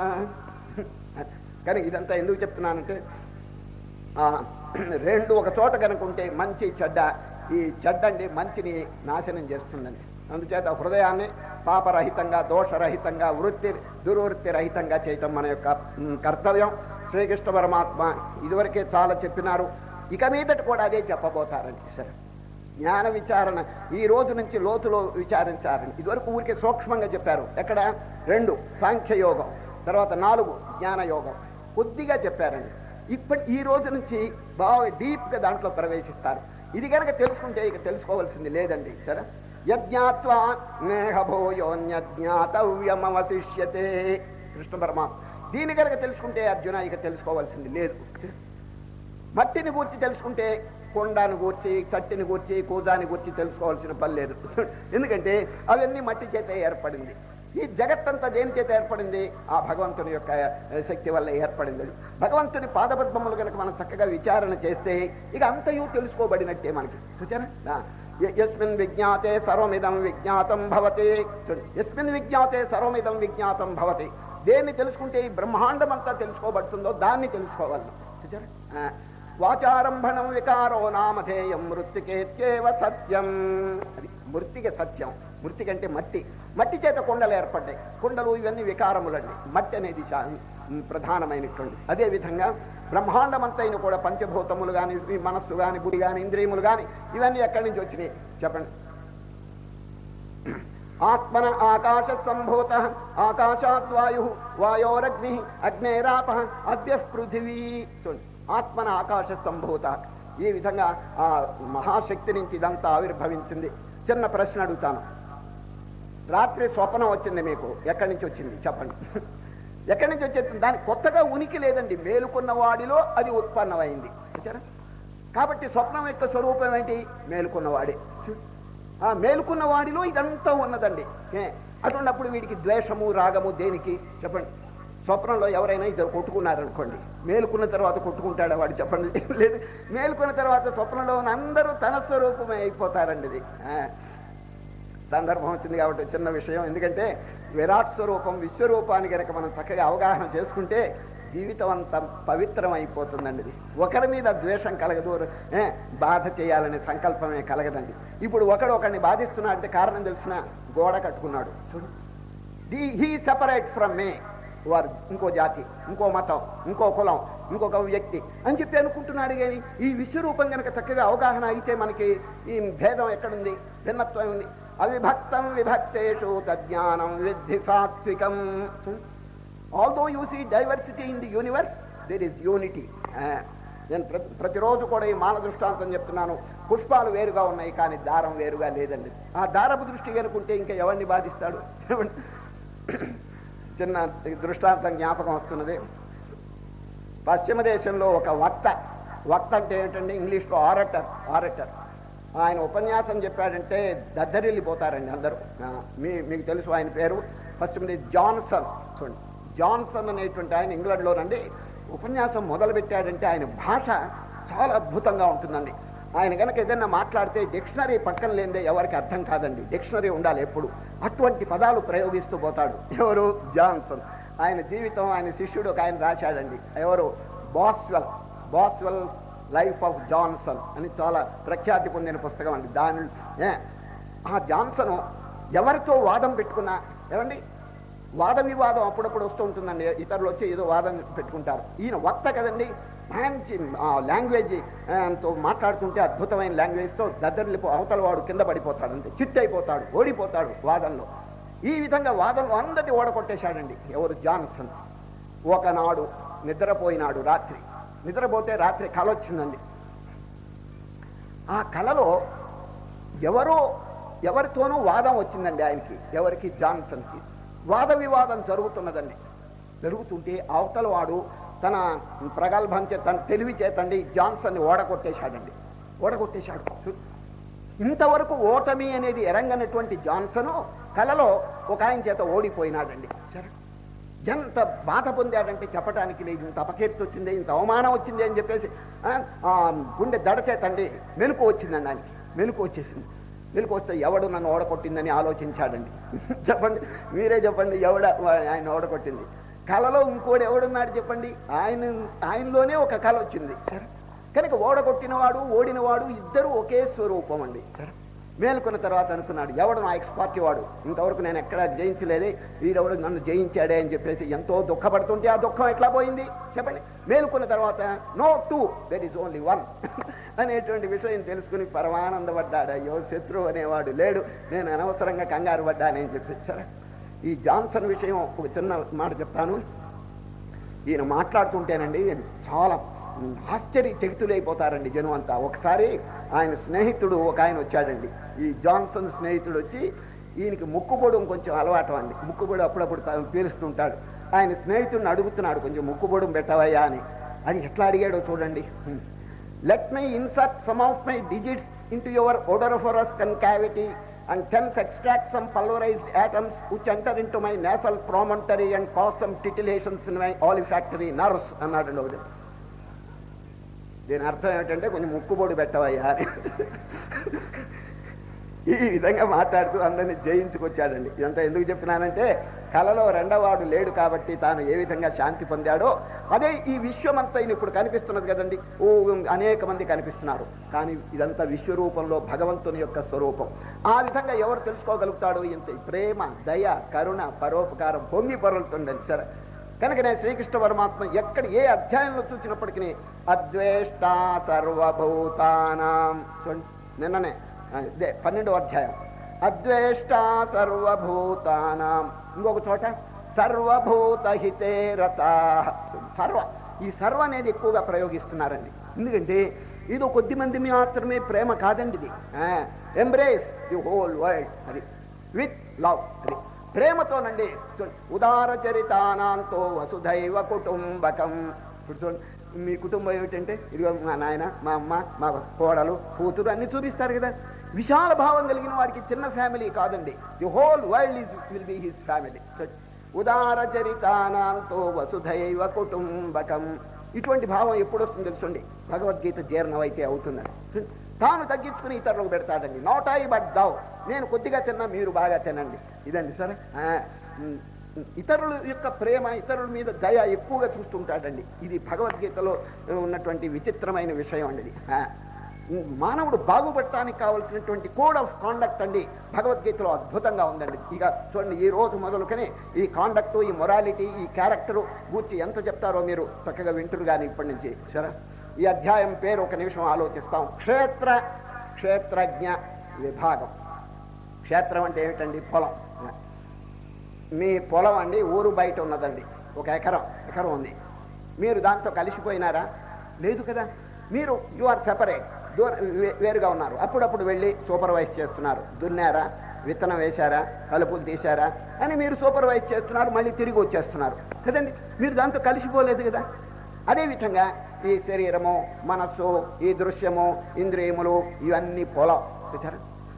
కానీ ఇదంతా ఎందుకు చెప్తున్నానంటే ఆ, రెండు ఒక చోట కనుకుంటే మంచి చెడ్డ ఈ చెడ్డ అండి మంచిని నాశనం చేస్తుందండి అందుచేత హృదయాన్ని పాపరహితంగా దోషరహితంగా వృత్తి దుర్వృత్తి రహితంగా చేయటం మన యొక్క మ్, కర్తవ్యం శ్రీకృష్ణ పరమాత్మ ఇదివరకే చాలా చెప్పినారు ఇక మీదట కూడా అదే చెప్పబోతారండి సరే జ్ఞాన విచారణ ఈ రోజు నుంచి లోతులో విచారించారండి ఇదివరకు ఊరికే సూక్ష్మంగా చెప్పారు ఎక్కడ రెండు సాంఖ్యయోగం తర్వాత నాలుగు జ్ఞానయోగం కొద్దిగా చెప్పారండి ఇప్పటి ఈ రోజు నుంచి బాగా డీప్గా దాంట్లో ప్రవేశిస్తారు ఇది కనుక తెలుసుకుంటే ఇక తెలుసుకోవాల్సింది లేదండి సరే యజ్ఞాత్వా నేహభోయోన్యజ్ఞాతవ్యమవశిష్యతే కృష్ణ పరమాత్మ దీని కనుక తెలుసుకుంటే అర్జున ఇక తెలుసుకోవాల్సింది లేదు మట్టిని గూర్చి తెలుసుకుంటే కొండను గూర్చి చట్టిని గూర్చి కూజాని గూర్చి తెలుసుకోవాల్సిన పని లేదు ఎందుకంటే అవన్నీ మట్టి చేత ఏర్పడింది ఈ జగత్తంతా దేని చేత ఏర్పడింది ఆ భగవంతుని యొక్క ఆ, శక్తి వల్ల ఏర్పడింది భగవంతుని పాదపద్మములు కనుక మనం చక్కగా విచారణ చేస్తే ఇక అంతయు తెలుసుకోబడినట్టే మనకి చూచారా ఎస్మిన్ విజ్ఞాతే సర్వమిదం విజ్ఞాతం భవతి చూడండి ఎస్మిన్ విజ్ఞాతే సర్వమిదం విజ్ఞాతం భవతి దేన్ని తెలుసుకుంటే ఈ బ్రహ్మాండం అంతా తెలుసుకోబడుతుందో దాన్ని తెలుసుకోవాలి చూచారా ఆ, వాచారంభణం వికారో నామధేయం మృతికేత్యేవ సత్యం అది మృతిక సత్యం మృతిక అంటే మట్టి మట్టి చేత కొండలు ఏర్పడ్డాయి కొండలు ఇవన్నీ వికారములండి మట్టి అనేది శా- ప్రధానమైనటువంటి అదేవిధంగా బ్రహ్మాండమంతైన కూడా పంచభూతములు కానీ మనస్సు కానీ బుద్ధి కానీ ఇంద్రియములు కానీ ఇవన్నీ ఎక్కడి నుంచి వచ్చినాయి చెప్పండి ఆత్మన ఆకాశ సంభూత ఆకాశాత్ వాయు వాయోరగ్ని అగ్నేరాప అద్య పృథివీ చూడండి ఆత్మన ఆకాశ సంభూత ఈ విధంగా ఆ మహాశక్తి నుంచి ఇదంతా ఆవిర్భవించింది చిన్న ప్రశ్న అడుగుతాను రాత్రి స్వప్నం వచ్చింది మీకు ఎక్కడి నుంచి వచ్చింది చెప్పండి ఎక్కడి నుంచి వచ్చేది దానికి కొత్తగా ఉనికి లేదండి మేలుకున్న వాడిలో అది ఉత్పన్నమైంది చూచారా కాబట్టి స్వప్నం యొక్క స్వరూపం ఏంటి మేలుకున్నవాడే చూ- ఆ మేలుకున్న వాడిలో ఇదంతా ఉన్నదండి ఏ అటువంటిప్పుడు వీడికి ద్వేషము రాగము దేనికి చెప్పండి స్వప్నంలో ఎవరైనా ఇద్దరు కొట్టుకున్నారనుకోండి మేలుకున్న తర్వాత కొట్టుకుంటాడా వాడు చెప్పండి లేదు మేలుకున్న తర్వాత స్వప్నంలో ఉన్న అందరూ తన స్వరూపమే అయిపోతారండి ఇది ఆ. సందర్భం వచ్చింది కాబట్టి చిన్న విషయం ఎందుకంటే విరాట్ స్వరూపం విశ్వరూపాన్ని కనుక మనం చక్కగా అవగాహన చేసుకుంటే జీవితం అంత పవిత్రం అయిపోతుందండి ఇది ఒకరి మీద ద్వేషం కలగదు ఏ, బాధ చేయాలనే సంకల్పమే కలగదండి ఇప్పుడు ఒకడు ఒకడిని బాధిస్తున్నాడు అంటే కారణం తెలిసిన గోడ కట్టుకున్నాడు చూడు the he separate from me వారు ఇంకో జాతి ఇంకో మతం ఇంకో కులం ఇంకొక వ్యక్తి అని చెప్పి అనుకుంటున్నాడు కానీ ఈ విశ్వరూపం కనుక చక్కగా అవగాహన అయితే మనకి ఈ భేదం ఎక్కడుంది భిన్నత్వం ఉంది అవిభక్తం విభక్తేషు తజ్ఞానం విద్ధి సాత్వికం although you see diversity in the universe there is unity నేను ప్రతి ప్రతిరోజు కూడా ఈ మాల దృష్టాంతం చెప్తున్నాను పుష్పాలు వేరుగా ఉన్నాయి కానీ దారం వేరుగా లేదండి ఆ దారపు దృష్టి అనుకుంటే ఇంకా ఎవరిని బాధిస్తాడు చిన్న దృష్టాంతం జ్ఞాపకం వస్తున్నది పశ్చిమ దేశంలో ఒక వక్త వక్త అంటే ఏంటంటే ఇంగ్లీష్లో ఆరటర్ ఆరటర్ ఆయన ఉపన్యాసం చెప్పాడంటే దద్దరిల్లిపోతారండి అందరూ ఆ, మీ మీకు తెలుసు ఆయన పేరు పశ్చిమ దేశ జాన్సన్ చూడండి జాన్సన్ అనేటువంటి ఆయన ఇంగ్లాండ్లోనండి ఉపన్యాసం మొదలు పెట్టాడంటే ఆయన భాష చాలా అద్భుతంగా ఉంటుందండి ఆయన కనుక ఏదైనా మాట్లాడితే డిక్షనరీ పక్కన లేనిదే ఎవరికి అర్థం కాదండి డిక్షనరీ ఉండాలి ఎప్పుడు అటువంటి పదాలు ప్రయోగిస్తూ పోతాడు ఎవరు జాన్సన్ ఆయన జీవితం ఆయన శిష్యుడు ఒక ఆయన రాశాడండి ఎవరు Boswell Boswell life of Johnson అని చాలా ప్రఖ్యాతి పొందిన పుస్తకం అండి దాని ఏ, ఆ జాన్సన్ ఎవరితో వాదం పెట్టుకున్నా ఏమండి వాద వివాదం అప్పుడప్పుడు వస్తూ ఉంటుందండి ఇతరులు వచ్చి ఏదో వాదం పెట్టుకుంటారు ఈయన వక్త కదండి మంచి లాంగ్వేజ్ తో మాట్లాడుతుంటే అద్భుతమైన లాంగ్వేజ్తో దద్దరిల్లిపో అవతల వాడు కింద పడిపోతాడు అంతే చిత్తు అయిపోతాడు ఓడిపోతాడు వాదంలో ఈ విధంగా వాదంలో అందరినీ ఓడగొట్టేశాడండి ఎవరు జాన్సన్ ఒకనాడు నిద్రపోయినాడు రాత్రి నిద్రపోతే రాత్రి కల వచ్చిందండి ఆ కలలో ఎవరో ఎవరితోనూ వాదం వచ్చిందండి ఆయనకి ఎవరికి జాన్సన్కి వాద వివాదం జరుగుతున్నదండి జరుగుతుంటే అవతల వాడు తన ప్రగల్భం చే తన తెలివి చేతండి జాన్సన్ని ఓడగొట్టేశాడండి ఓడగొట్టేశాడు చూ- ఇంతవరకు ఓటమి అనేది ఎరంగనటువంటి జాన్సను కలలో ఒక ఆయన చేత ఓడిపోయినాడండి సరే ఎంత బాధ పొందాడంటే చెప్పడానికి లేదు ఇంత అపకీర్తి వచ్చింది ఇంత అవమానం వచ్చింది అని చెప్పేసి ఆ, ఆ, గుండె దడచేతండి మెలకు వచ్చిందండి ఆయనకి మెలకు వచ్చేసింది మెలకు వస్తే ఎవడు నన్ను ఓడగొట్టిందని ఆలోచించాడండి చెప్పండి మీరే చెప్పండి ఎవడ వా- ఆయన ఓడగొట్టింది కళలో ఇంకోడు ఎవడున్నాడు చెప్పండి ఆయన ఆయనలోనే ఒక కళ వచ్చింది సరే కనుక ఓడగొట్టినవాడు ఓడినవాడు ఇద్దరు ఒకే స్వరూపం అండి సరే మేలుకున్న తర్వాత అనుకున్నాడు ఎవడు నా ఎక్స్ పార్టీ వాడు ఇంతవరకు నేను ఎక్కడా జయించలేదే వీడెవడు నన్ను జయించాడే అని చెప్పేసి ఎంతో దుఃఖపడుతుంటే ఆ దుఃఖం ఎట్లా పోయింది చెప్పండి మేలుకున్న తర్వాత no two there is only one అనేటువంటి విషయం తెలుసుకుని పరమానందపడ్డాడు అయ్యో శత్రువు అనేవాడు లేడు నేను అనవసరంగా కంగారు పడ్డానని చెప్పించారా ఈ జాన్సన్ విషయం ఒక చిన్న మాట చెప్తాను ఈయన మాట్లాడుతుంటేనండి చాలా ఆశ్చర్యచకితులైపోతారండి జనం అంతా ఒకసారి ఆయన స్నేహితుడు ఒక ఆయన వచ్చాడండి ఈ జాన్సన్ స్నేహితుడు వచ్చి ఈయనకి ముక్కుబొడం కొంచెం అలవాటు అండి ముక్కుబొడు అప్పుడప్పుడు తా- పీలుస్తుంటాడు ఆయన స్నేహితుడిని అడుగుతున్నాడు కొంచెం ముక్కుబొడం పెట్టవయ్యా అని అది ఎట్లా అడిగాడో చూడండి let my insert some of my digits into your odoriferous concavity and thence extract some pulverized atoms which enter into my nasal promontory and cause some titillations in my olfactory nerves అన్నాడు ఒకటి దీని అర్థం ఏమిటంటే కొంచెం ముక్కుబొడి పెట్టవయ్యా అని ఈ విధంగా మాట్లాడుతూ అందరినీ జయించుకొచ్చాడండి ఇదంతా ఎందుకు చెప్పినానంటే కలలో రెండవాడు లేడు కాబట్టి తాను ఏ విధంగా శాంతి పొందాడో అదే ఈ విశ్వమంతా ఈయన ఇప్పుడు కనిపిస్తున్నది కదండి ఓ అనేక మంది కనిపిస్తున్నారు కానీ ఇదంతా విశ్వరూపంలో భగవంతుని యొక్క స్వరూపం ఆ విధంగా ఎవరు తెలుసుకోగలుగుతాడో ఇంత ప్రేమ దయ కరుణ పరోపకారం పొంగి పొరలుతుండని సరే కనుకనే శ్రీకృష్ణ పరమాత్మ ఎక్కడ ఏ అధ్యాయంలో చూసినప్పటికీ అద్వేష్ట సర్వభూతానాం చూడండి, నిన్ననే ఆ, ఇదే పన్నెండో అధ్యాయం అద్వేష్ట సర్వభూతానాం ఇంకొక చోట సర్వభూత హితే రత సర్వ ఈ సర్వ అనేది ఎక్కువగా ప్రయోగిస్తున్నారండి ఎందుకంటే ఇది కొద్ది మంది మాత్రమే ప్రేమ కాదండి ఇది ఎంబ్రేస్ ది హోల్ వరల్డ్ అది విత్ లవ్ అది ప్రేమతోనండి చూడండి ఉదార చరితానాంతో వసుధైవ కుటుంబకం ఇప్పుడు చూడండి మీ కుటుంబం ఏమిటంటే ఇదిగో మా నాయన మా అమ్మ మా కోడలు కూతురు అన్ని చూపిస్తారు కదా విశాల భావం కలిగిన వాడికి చిన్న ఫ్యామిలీ కాదండి the whole world is will be his family ఉదార చరితానాంతో వసుధైవ కుటుంబకం ఇటువంటి భావం ఎప్పుడు వస్తుంది తెలుసండి భగవద్గీత జీర్ణమైతే అవుతుందండి చూడండి, తాను తగ్గించుకుని ఇతరులకు పెడతాడండి నాట్ ఐ బట్ దావ్ నేను కొద్దిగా తిన్నా మీరు బాగా తినండి ఇదండి సరే ఆ, ఉమ్, ఉమ్, ఇతరుల యొక్క ప్రేమ ఇతరుల మీద దయ ఎక్కువగా చూస్తుంటాడండి ఇది భగవద్గీతలో ఉన్నటువంటి విచిత్రమైన విషయం అండి ఇది ఆ, ఉమ్, మానవుడు బాగుపడటానికి కావలసినటువంటి కోడ్ ఆఫ్ కాండక్ట్ అండి భగవద్గీతలో అద్భుతంగా ఉందండి ఇక చూడండి ఈ రోజు మొదలుకనే ఈ కాండక్ట్ ఈ మొరాలిటీ ఈ క్యారెక్టరు గూర్చి ఎంత చెప్తారో మీరు చక్కగా వింటురు కానీ ఇప్పటి నుంచి సరే ఈ అధ్యాయం పేరు ఒక నిమిషం ఆలోచిస్తాం క్షేత్ర క్షేత్రజ్ఞ విభాగం క్షేత్రం అంటే ఏమిటండి పొలం మీ పొలం అండి ఊరు బయట ఉన్నదండి ఒక ఎకరం ఎకరం ఉంది మీరు దాంతో కలిసిపోయినారా లేదు కదా మీరు యు ఆర్ సెపరేట్ దూర వే- వేరుగా ఉన్నారు అప్పుడప్పుడు వెళ్ళి సూపర్వైజ్ చేస్తున్నారు దున్నారా విత్తనం వేశారా కలుపులు తీశారా అని మీరు సూపర్వైజ్ చేస్తున్నారు మళ్ళీ తిరిగి వచ్చేస్తున్నారు కదండి మీరు దాంతో కలిసిపోలేదు కదా అదేవిధంగా ఈ శరీరము మనస్సు ఈ దృశ్యము ఇంద్రియములు ఇవన్నీ పొలం చూసారా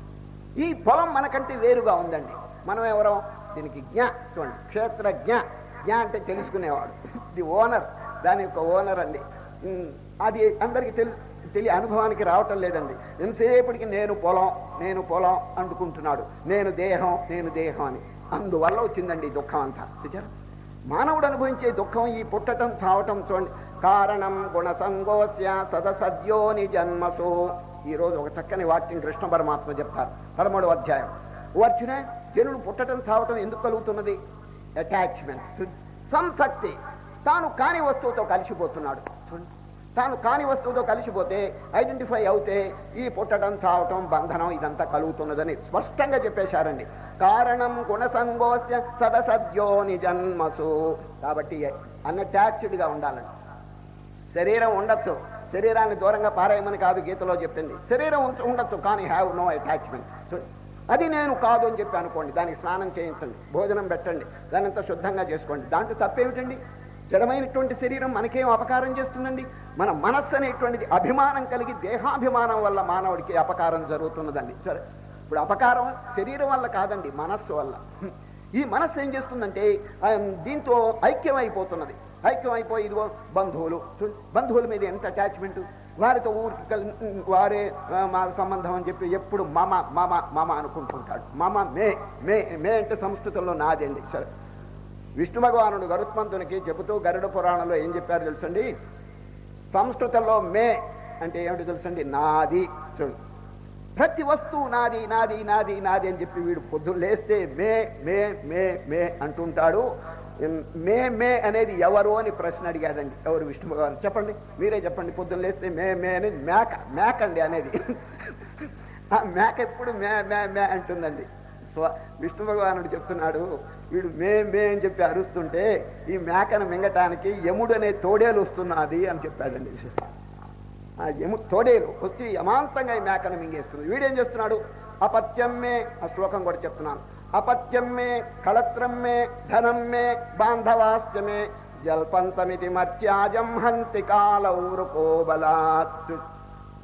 ఈ పొలం మనకంటే వేరుగా ఉందండి మనం ఎవరం దీనికి జ్ఞ చూడండి క్షేత్రజ్ఞ జ్ఞ అంటే తెలుసుకునేవాడు ది ఓనర్ దాని యొక్క ఓనర్ అండి ఉమ్, అది అందరికీ తెలుసు తెలియ అనుభవానికి రావటం లేదండి ఎంతసేపటికి నేను పొలం నేను పొలం అంటుకుంటున్నాడు నేను దేహం నేను దేహం అని అందువల్ల వచ్చిందండి ఈ దుఃఖం అంతా చూచారు మానవుడు అనుభవించే దుఃఖం ఈ పుట్టటం చావటం చూడండి కారణం గుణ సంగోస్య సదసద్యోని జన్మసు ఈరోజు ఒక చక్కని వాక్యం కృష్ణ పరమాత్మ చెప్తారు పదమూడవ అధ్యాయం వచ్చిన జనుడు పుట్టటం చావటం ఎందుకు కలుగుతున్నది అటాచ్మెంట్ సంసక్తి తాను కాని వస్తువుతో కలిసిపోతున్నాడు చూడండి తాను కాని వస్తువుతో కలిసిపోతే ఐడెంటిఫై అవుతే ఈ పుట్టడం చావటం బంధనం ఇదంతా కలుగుతున్నదని స్పష్టంగా చెప్పేశారండి కారణం గుణసంగోస్య సదసద్యోని జన్మసు కాబట్టి అన్అటాచ్డ్గా ఉండాలండి శరీరం ఉండొచ్చు శరీరాన్ని దూరంగా పారేయమని కాదు గీతలో చెప్పింది శరీరం ఉంచ- ఉండొచ్చు కానీ హ్యావ్ నో అటాచ్మెంట్ అది నేను కాదు అని చెప్పి అనుకోండి దానికి స్నానం చేయించండి భోజనం పెట్టండి దాని అంతా శుద్ధంగా చేసుకోండి దాంట్లో తప్పేమిటండి జడమైనటువంటి శరీరం మనకేం అపకారం చేస్తుందండి మన మనస్సు అనేటువంటిది అభిమానం కలిగి దేహాభిమానం వల్ల మానవుడికి అపకారం జరుగుతున్నదండి సరే ఇప్పుడు అపకారం శరీరం వల్ల కాదండి మనస్సు వల్ల ఈ మనస్సు ఏం చేస్తుందంటే ఆ, దీంతో ఐక్యం అయిపోతున్నది ఐక్యం అయిపోయి ఇదిగో బంధువులు చూడు, బంధువుల మీద ఎంత అటాచ్మెంట్ వారితో ఊరికి కల్- వారే ఆ, మా సంబంధం అని చెప్పి ఎప్పుడు మమ మమ మమ అనుకుంటుంటాడు మమ మే మే మే అంటే సంస్కృతంలో నాది అండి సరే విష్ణు భగవానుడు గరుత్మంతునికి చెబుతూ గరుడ పురాణంలో ఏం చెప్పారు తెలుసండి సంస్కృతంలో మే అంటే ఏమిటి తెలుసండి నాది చూడు ప్రతి వస్తువు నాది నాది నాది నాది అని చెప్పి వీడు పొద్దున్న లేస్తే మే మే మే మే అంటుంటాడు ఉమ్, మే మే అనేది ఎవరు అని ప్రశ్న అడిగాడండి ఎవరు విష్ణు భగవాన్ చెప్పండి మీరే చెప్పండి పొద్దున్న లేస్తే మే మే అనేది మేక మేక అండి అనేది ఆ మేక ఎప్పుడు మే మే మే అంటుందండి సో విష్ణు భగవానుడు చెప్తున్నాడు వీడు మే మే అని చెప్పి అరుస్తుంటే ఈ మేకను మింగటానికి యముడు అనే తోడేలు వస్తున్నది అని చెప్పాడండి ఆ యము తోడేలు వచ్చి అమాంతంగా ఈ మేకను మింగేస్తుంది వీడేం చేస్తున్నాడు అపత్యం మే ఆ శ్లోకం కూడా చెప్తున్నాను అపత్యం మే కళత్రం మే ధనం మే బాంధవాస్యమే జల్పంతమితి మత్యాజం హంతి కాలౌరుకోబలాత్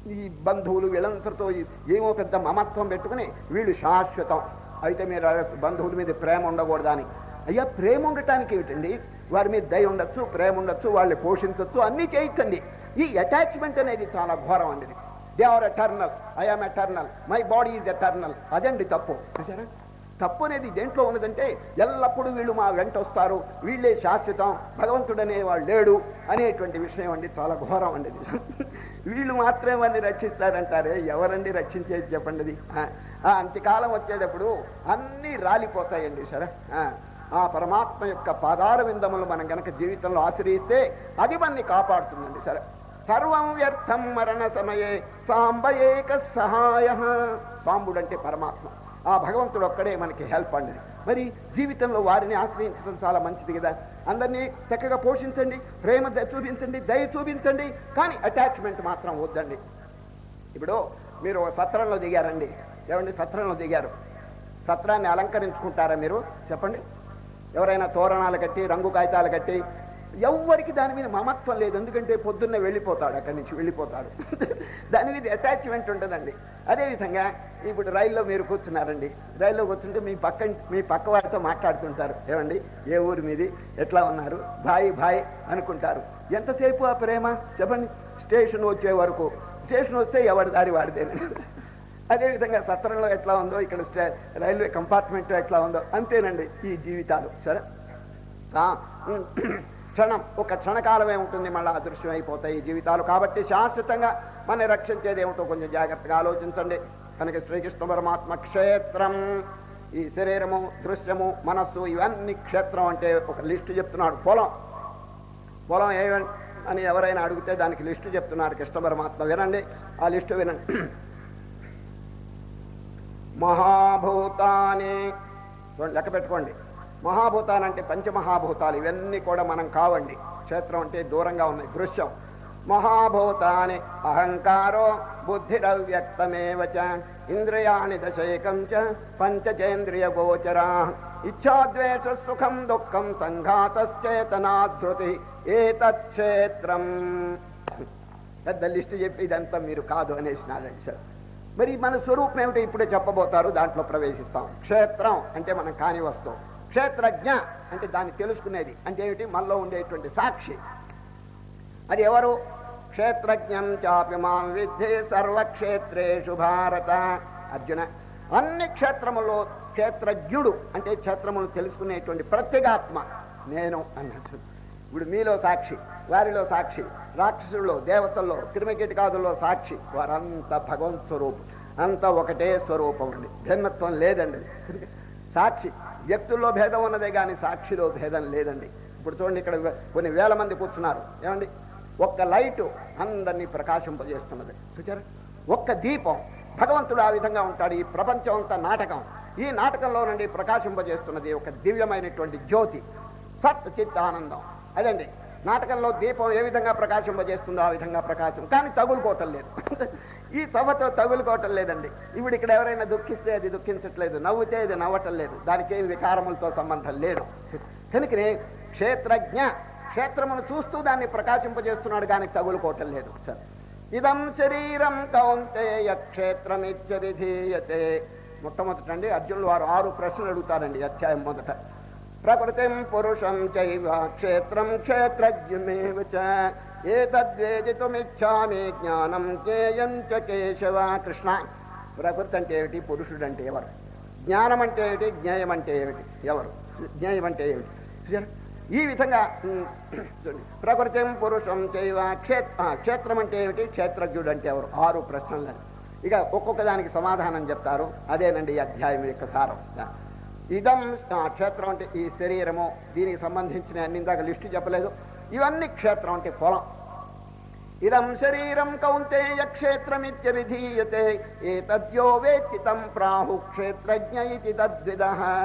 ఈ బంధువులు వీళ్ళందరితో ఏమో పెద్ద మమత్వం పెట్టుకుని వీళ్ళు శాశ్వతం అయితే మీరు అడగచ్చు, బంధువుల మీద ప్రేమ ఉండకూడదా అని అయ్యా ప్రేమ ఉండటానికి ఏమిటండి వారి మీద దయ ఉండొచ్చు ప్రేమ ఉండొచ్చు వాళ్ళని పోషించవచ్చు అన్నీ చేయొచ్చండి ఈ అటాచ్మెంట్ అనేది చాలా ఘోరం అండి they are eternal I am eternal my body is eternal అదండి తప్పు చూసారా తప్పు అనేది దేంట్లో ఉన్నదంటే ఎల్లప్పుడూ వీళ్ళు మా వెంట వస్తారు వీళ్ళే శాశ్వతం భగవంతుడనే వాడు లేడు అనేటువంటి విషయం అండి చాలా ఘోరం అండి ఇది. వీళ్ళు మాత్రమే వాడిని రక్షిస్తారంటారే ఎవరండి రక్షించేది చెప్పండి అది ఆ, ఆ అంత్యకాలం వచ్చేటప్పుడు అన్నీ రాలిపోతాయండి సరే ఆ, ఆ పరమాత్మ యొక్క పాదార విందములు మనం గనక జీవితంలో ఆశ్రయిస్తే అది మనని కాపాడుతుందండి సరే సర్వం వ్యర్థం మరణ సమయే సాంబయేక సహాయ సాంబుడు అంటే పరమాత్మ ఆ భగవంతుడు ఒక్కడే మనకి హెల్ప్ అండి మరి జీవితంలో వారిని ఆశ్రయించడం చాలా మంచిది కదా అందరినీ చక్కగా పోషించండి ప్రేమ ద- చూపించండి దయ చూపించండి కానీ అటాచ్మెంట్ మాత్రం వద్దండి ఇప్పుడు మీరు ఒక సత్రంలో దిగారండి ఏమండి సత్రంలో దిగారు సత్రాన్ని అలంకరించుకుంటారా మీరు చెప్పండి ఎవరైనా తోరణాలు కట్టి రంగు కాగితాలు కట్టి ఎవ్వరికి దాని మీద మమత్వం లేదు ఎందుకంటే పొద్దున్నే వెళ్ళిపోతాడు అక్కడి నుంచి వెళ్ళిపోతాడు దాని మీద అటాచ్మెంట్ ఉంటుందండి అదేవిధంగా ఇప్పుడు రైల్లో మీరు కూర్చున్నారండి రైల్లో కూర్చుంటే మీ పక్క మీ పక్క వాడితో మాట్లాడుతుంటారు ఏమండి ఏ ఊరి మీది ఎట్లా ఉన్నారు భాయ్ భాయ్ అనుకుంటారు ఎంతసేపు ఆ ప్రేమ చెప్పండి స్టేషన్ వచ్చే వరకు స్టేషన్ వస్తే ఎవరి దారి వాడితేనే అదేవిధంగా సత్రంలో ఎట్లా ఉందో ఇక్కడ స్టే- రైల్వే కంపార్ట్మెంట్ ఎట్లా ఉందో అంతేనండి ఈ జీవితాలు సరే ఆ, ఉమ్, క్షణం ఒక క్షణకాలమే ఉంటుంది మళ్ళీ అదృశ్యం అయిపోతాయి ఈ జీవితాలు కాబట్టి శాశ్వతంగా మన రక్షించేది ఏమిటో కొంచెం జాగ్రత్తగా ఆలోచించండి కనుక శ్రీకృష్ణ పరమాత్మ క్షేత్రం ఈ శరీరము దృశ్యము మనస్సు ఇవన్నీ క్షేత్రం అంటే ఒక లిస్టు చెప్తున్నాడు పొలం పొలం ఏమని అని ఎవరైనా అడిగితే దానికి లిస్టు చెప్తున్నారు కృష్ణ పరమాత్మ వినండి ఆ లిస్టు వినండి మహాభూతాని చూడండి లెక్క పెట్టుకోండి మహాభూతాలు అంటే పంచమహాభూతాలు ఇవన్నీ కూడా మనం కావండి క్షేత్రం అంటే దూరంగా ఉన్నాయి దృశ్యం మహాభూతాని అహంకారో బుద్ధిరవ్యక్తమేవ చ ఇంద్రియాణి దశైకం చ పంచచేంద్రియ గోచరా ఇచ్ఛాద్వేష సుఖం దుఃఖం సంఘాతశ్చేతనాధృతి ఏతక్షేత్రం పెద్ద లిస్టు చెప్పి ఇదంతా మీరు కాదు అనేసినారండి సార్ మరి మన స్వరూపం ఏమిటో ఇప్పుడే చెప్పబోతారు దాంట్లో ప్రవేశిస్తాం క్షేత్రం అంటే మనం కాని వస్తువు క్షేత్రజ్ఞ అంటే దాన్ని తెలుసుకునేది అంటే ఏమిటి మనలో ఉండేటువంటి సాక్షి అది ఎవరు క్షేత్రజ్ఞం చాపి మాం విద్ధి సర్వక్షేత్రేషు భారత అర్జున అన్ని క్షేత్రములో క్షేత్రజ్ఞుడు అంటే క్షేత్రములు తెలుసుకునేటువంటి ప్రత్యేగాత్మ నేను అన్నట్టు ఇప్పుడు మీలో సాక్షి వారిలో సాక్షి రాక్షసుల్లో దేవతల్లో క్రిమికీటకాదుల్లో సాక్షి వారంతా భగవంత్ స్వరూపం అంతా ఒకటే స్వరూపం అండి భిన్నత్వం లేదండి సాక్షి వ్యక్తుల్లో భేదం ఉన్నదే కానీ సాక్షిలో భేదం లేదండి ఇప్పుడు చూడండి ఇక్కడ కొన్ని వేల మంది కూర్చున్నారు ఏమండి ఒక్క లైటు అందరినీ ప్రకాశింపజేస్తున్నది చూచారా ఒక్క దీపం భగవంతుడు ఆ విధంగా ఉంటాడు ఈ ప్రపంచం అంతా నాటకం ఈ నాటకంలో నుండి ప్రకాశింపజేస్తున్నది ఒక దివ్యమైనటువంటి జ్యోతి సత్ చిత్ ఆనందం అదండి నాటకంలో దీపం ఏ విధంగా ప్రకాశింపజేస్తుందో ఆ విధంగా ప్రకాశం కానీ తగులుకోవటం లేదు ఈ సభతో తగులుకోవటం లేదండి ఇప్పుడు ఇక్కడ ఎవరైనా దుఃఖిస్తే అది దుఃఖించట్లేదు నవ్వుతే అది నవ్వటం లేదు దానికి ఏం వికారములతో సంబంధం లేదు కనుకనే క్షేత్రజ్ఞ క్షేత్రమును చూస్తూ దాన్ని ప్రకాశింపజేస్తున్నాడు కానీ తగులుకోవటం లేదు సార్ ఇదం శరీరం కౌంతేయ క్షేత్రమిత్య విధీయతే మొట్టమొదటండి అర్జునులు వారు ఆరు ప్రశ్నలు అడుగుతారండి ఈ అధ్యాయం మొదట ప్రకృతిం పురుషం చైవ క్షేత్రం క్షేత్రజ్ఞమేవ చ ఏతద్వేదితుమిచ్చామి జ్ఞానం జ్ఞేయం చ కేశవ కృష్ణ ప్రకృతి అంటే ఏమిటి పురుషుడు అంటే ఎవరు జ్ఞానం అంటే ఏమిటి జ్ఞేయం అంటే ఏమిటి ఎవరు జ్ఞేయం అంటే ఏమిటి చూశారా? ఈ విధంగా ఉమ్, చూడండి. ప్రకృతిం పురుషం చైవ క్షేత్ర ఆ, క్షేత్రం అంటే ఏమిటి క్షేత్రజ్ఞుడు అంటే ఎవరు ఆరు ప్రశ్నలు ఇక ఒక్కొక్క దానికి సమాధానం చెప్తారు అదేనండి ఈ అధ్యాయం యొక్క సారం ఇదం ఆ, క్షేత్రం అంటే ఈ శరీరము దీనికి సంబంధించిన అన్ని ఇందాక లిస్టు చెప్పలేదు ఇవన్నీ క్షేత్రం అంటే పొలం ఇదం శరీరం కౌంతేయ క్షేత్రమిత్య విధీయతే ఏతద్యో వేత్తి తం ప్రాహు క్షేత్రజ్ఞ ఇది తద్విద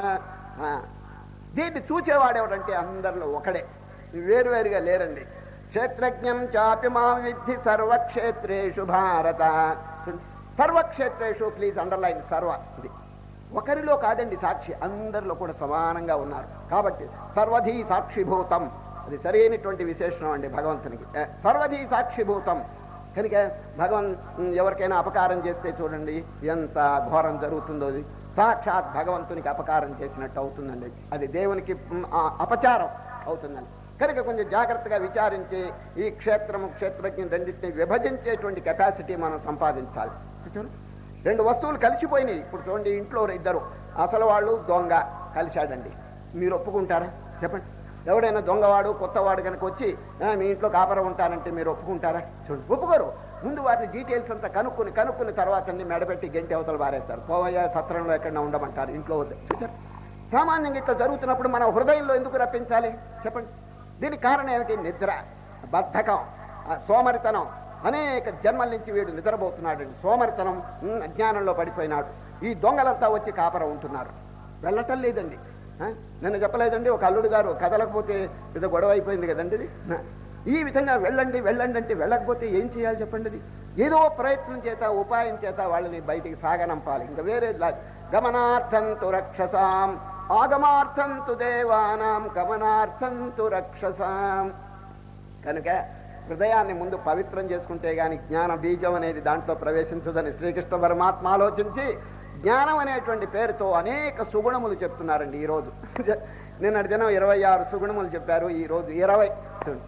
దీన్ని చూచేవాడెవడంటే అందరిలో ఒకడే వేరువేరుగా లేరండి క్షేత్రజ్ఞం చాపి మా విద్ధి సర్వక్షేత్రేషు భారత సర్వక్షేత్రేషు ప్లీజ్ అండర్లైన్ సర్వ ఇది ఒకరిలో కాదండి సాక్షి అందరిలో కూడా సమానంగా ఉన్నారు కాబట్టి సర్వధీ సాక్షిభూతం అది సరైనటువంటి విశేషణం అండి భగవంతునికి ఏ, సర్వధీ సాక్షిభూతం కనుక భగవన్ ఎవరికైనా అపకారం చేస్తే చూడండి ఎంత ఘోరం జరుగుతుందో అది సాక్షాత్ భగవంతునికి అపకారం చేసినట్టు అవుతుందండి అది దేవునికి మ్, ఆ, అపచారం అవుతుందండి కనుక కొంచెం జాగ్రత్తగా విచారించి ఈ క్షేత్రము క్షేత్రజ్ఞ రెండింటిని విభజించేటువంటి కెపాసిటీ మనం సంపాదించాలి చూడండి. రెండు వస్తువులు కలిసిపోయినాయి ఇప్పుడు చూడండి ఇంట్లో ఇద్దరు అసలు వాళ్ళు దొంగ కలిశాడండి మీరు ఒప్పుకుంటారా చెప్పండి ఎవడైనా దొంగవాడు కొత్తవాడు కనుక వచ్చి "ఆ, మీ ఇంట్లో కాపరం ఉంటానంటే మీరు ఒప్పుకుంటారా చూడండి ఒప్పుకోరు ముందు వాటిని డీటెయిల్స్ అంతా కనుక్కుని కనుక్కుని తర్వాత అన్ని మెడబెట్టి గంటి అవతలు పారేస్తారు పోవయ్య సత్రంలో ఎక్కడన్నా ఉండమంటారు ఇంట్లో వద్దు చూసారు సామాన్యంగా ఇట్లా జరుగుతున్నప్పుడు మన హృదయంలో ఎందుకు రప్పించాలి చెప్పండి దీనికి కారణం ఏమిటి నిద్ర బద్ధకం ఆ, సోమరితనం అనేక జన్మల నుంచి వీడు నిద్రపోతున్నాడు సోమరితనం ఉమ్, అజ్ఞానంలో పడిపోయినాడు ఈ దొంగలంతా వచ్చి కాపర ఉంటున్నారు వెళ్ళటం లేదండి ఆ? నిన్న చెప్పలేదండి ఒక అల్లుడు గారు కదలకపోతే ఇది గొడవ అయిపోయింది కదండి ఇది ఆ. ఈ విధంగా వెళ్ళండి వెళ్ళండి అంటే వెళ్ళకపోతే ఏం చేయాలి చెప్పండి ఇది ఏదో ప్రయత్నం చేత ఉపాయం చేత వాళ్ళని బయటికి సాగనంపాలి ఇంకా వేరే లా- గమనార్థం తు రక్షసాం ఆగమార్థం తు దేవానాం గమనార్థం తు రక్షసాం కనుక హృదయాన్ని ముందు పవిత్రం చేసుకుంటే గాని జ్ఞాన బీజం అనేది దాంట్లో ప్రవేశించదని శ్రీకృష్ణ పరమాత్మ ఆలోచించి జ్ఞానం అనేటువంటి పేరుతో అనేక సుగుణములు చెప్తున్నారండి ఈరోజు నిన్నటి దినం ఇరవై ఆరు సుగుణములు చెప్పారు ఈ రోజు ఇరవై చూడండి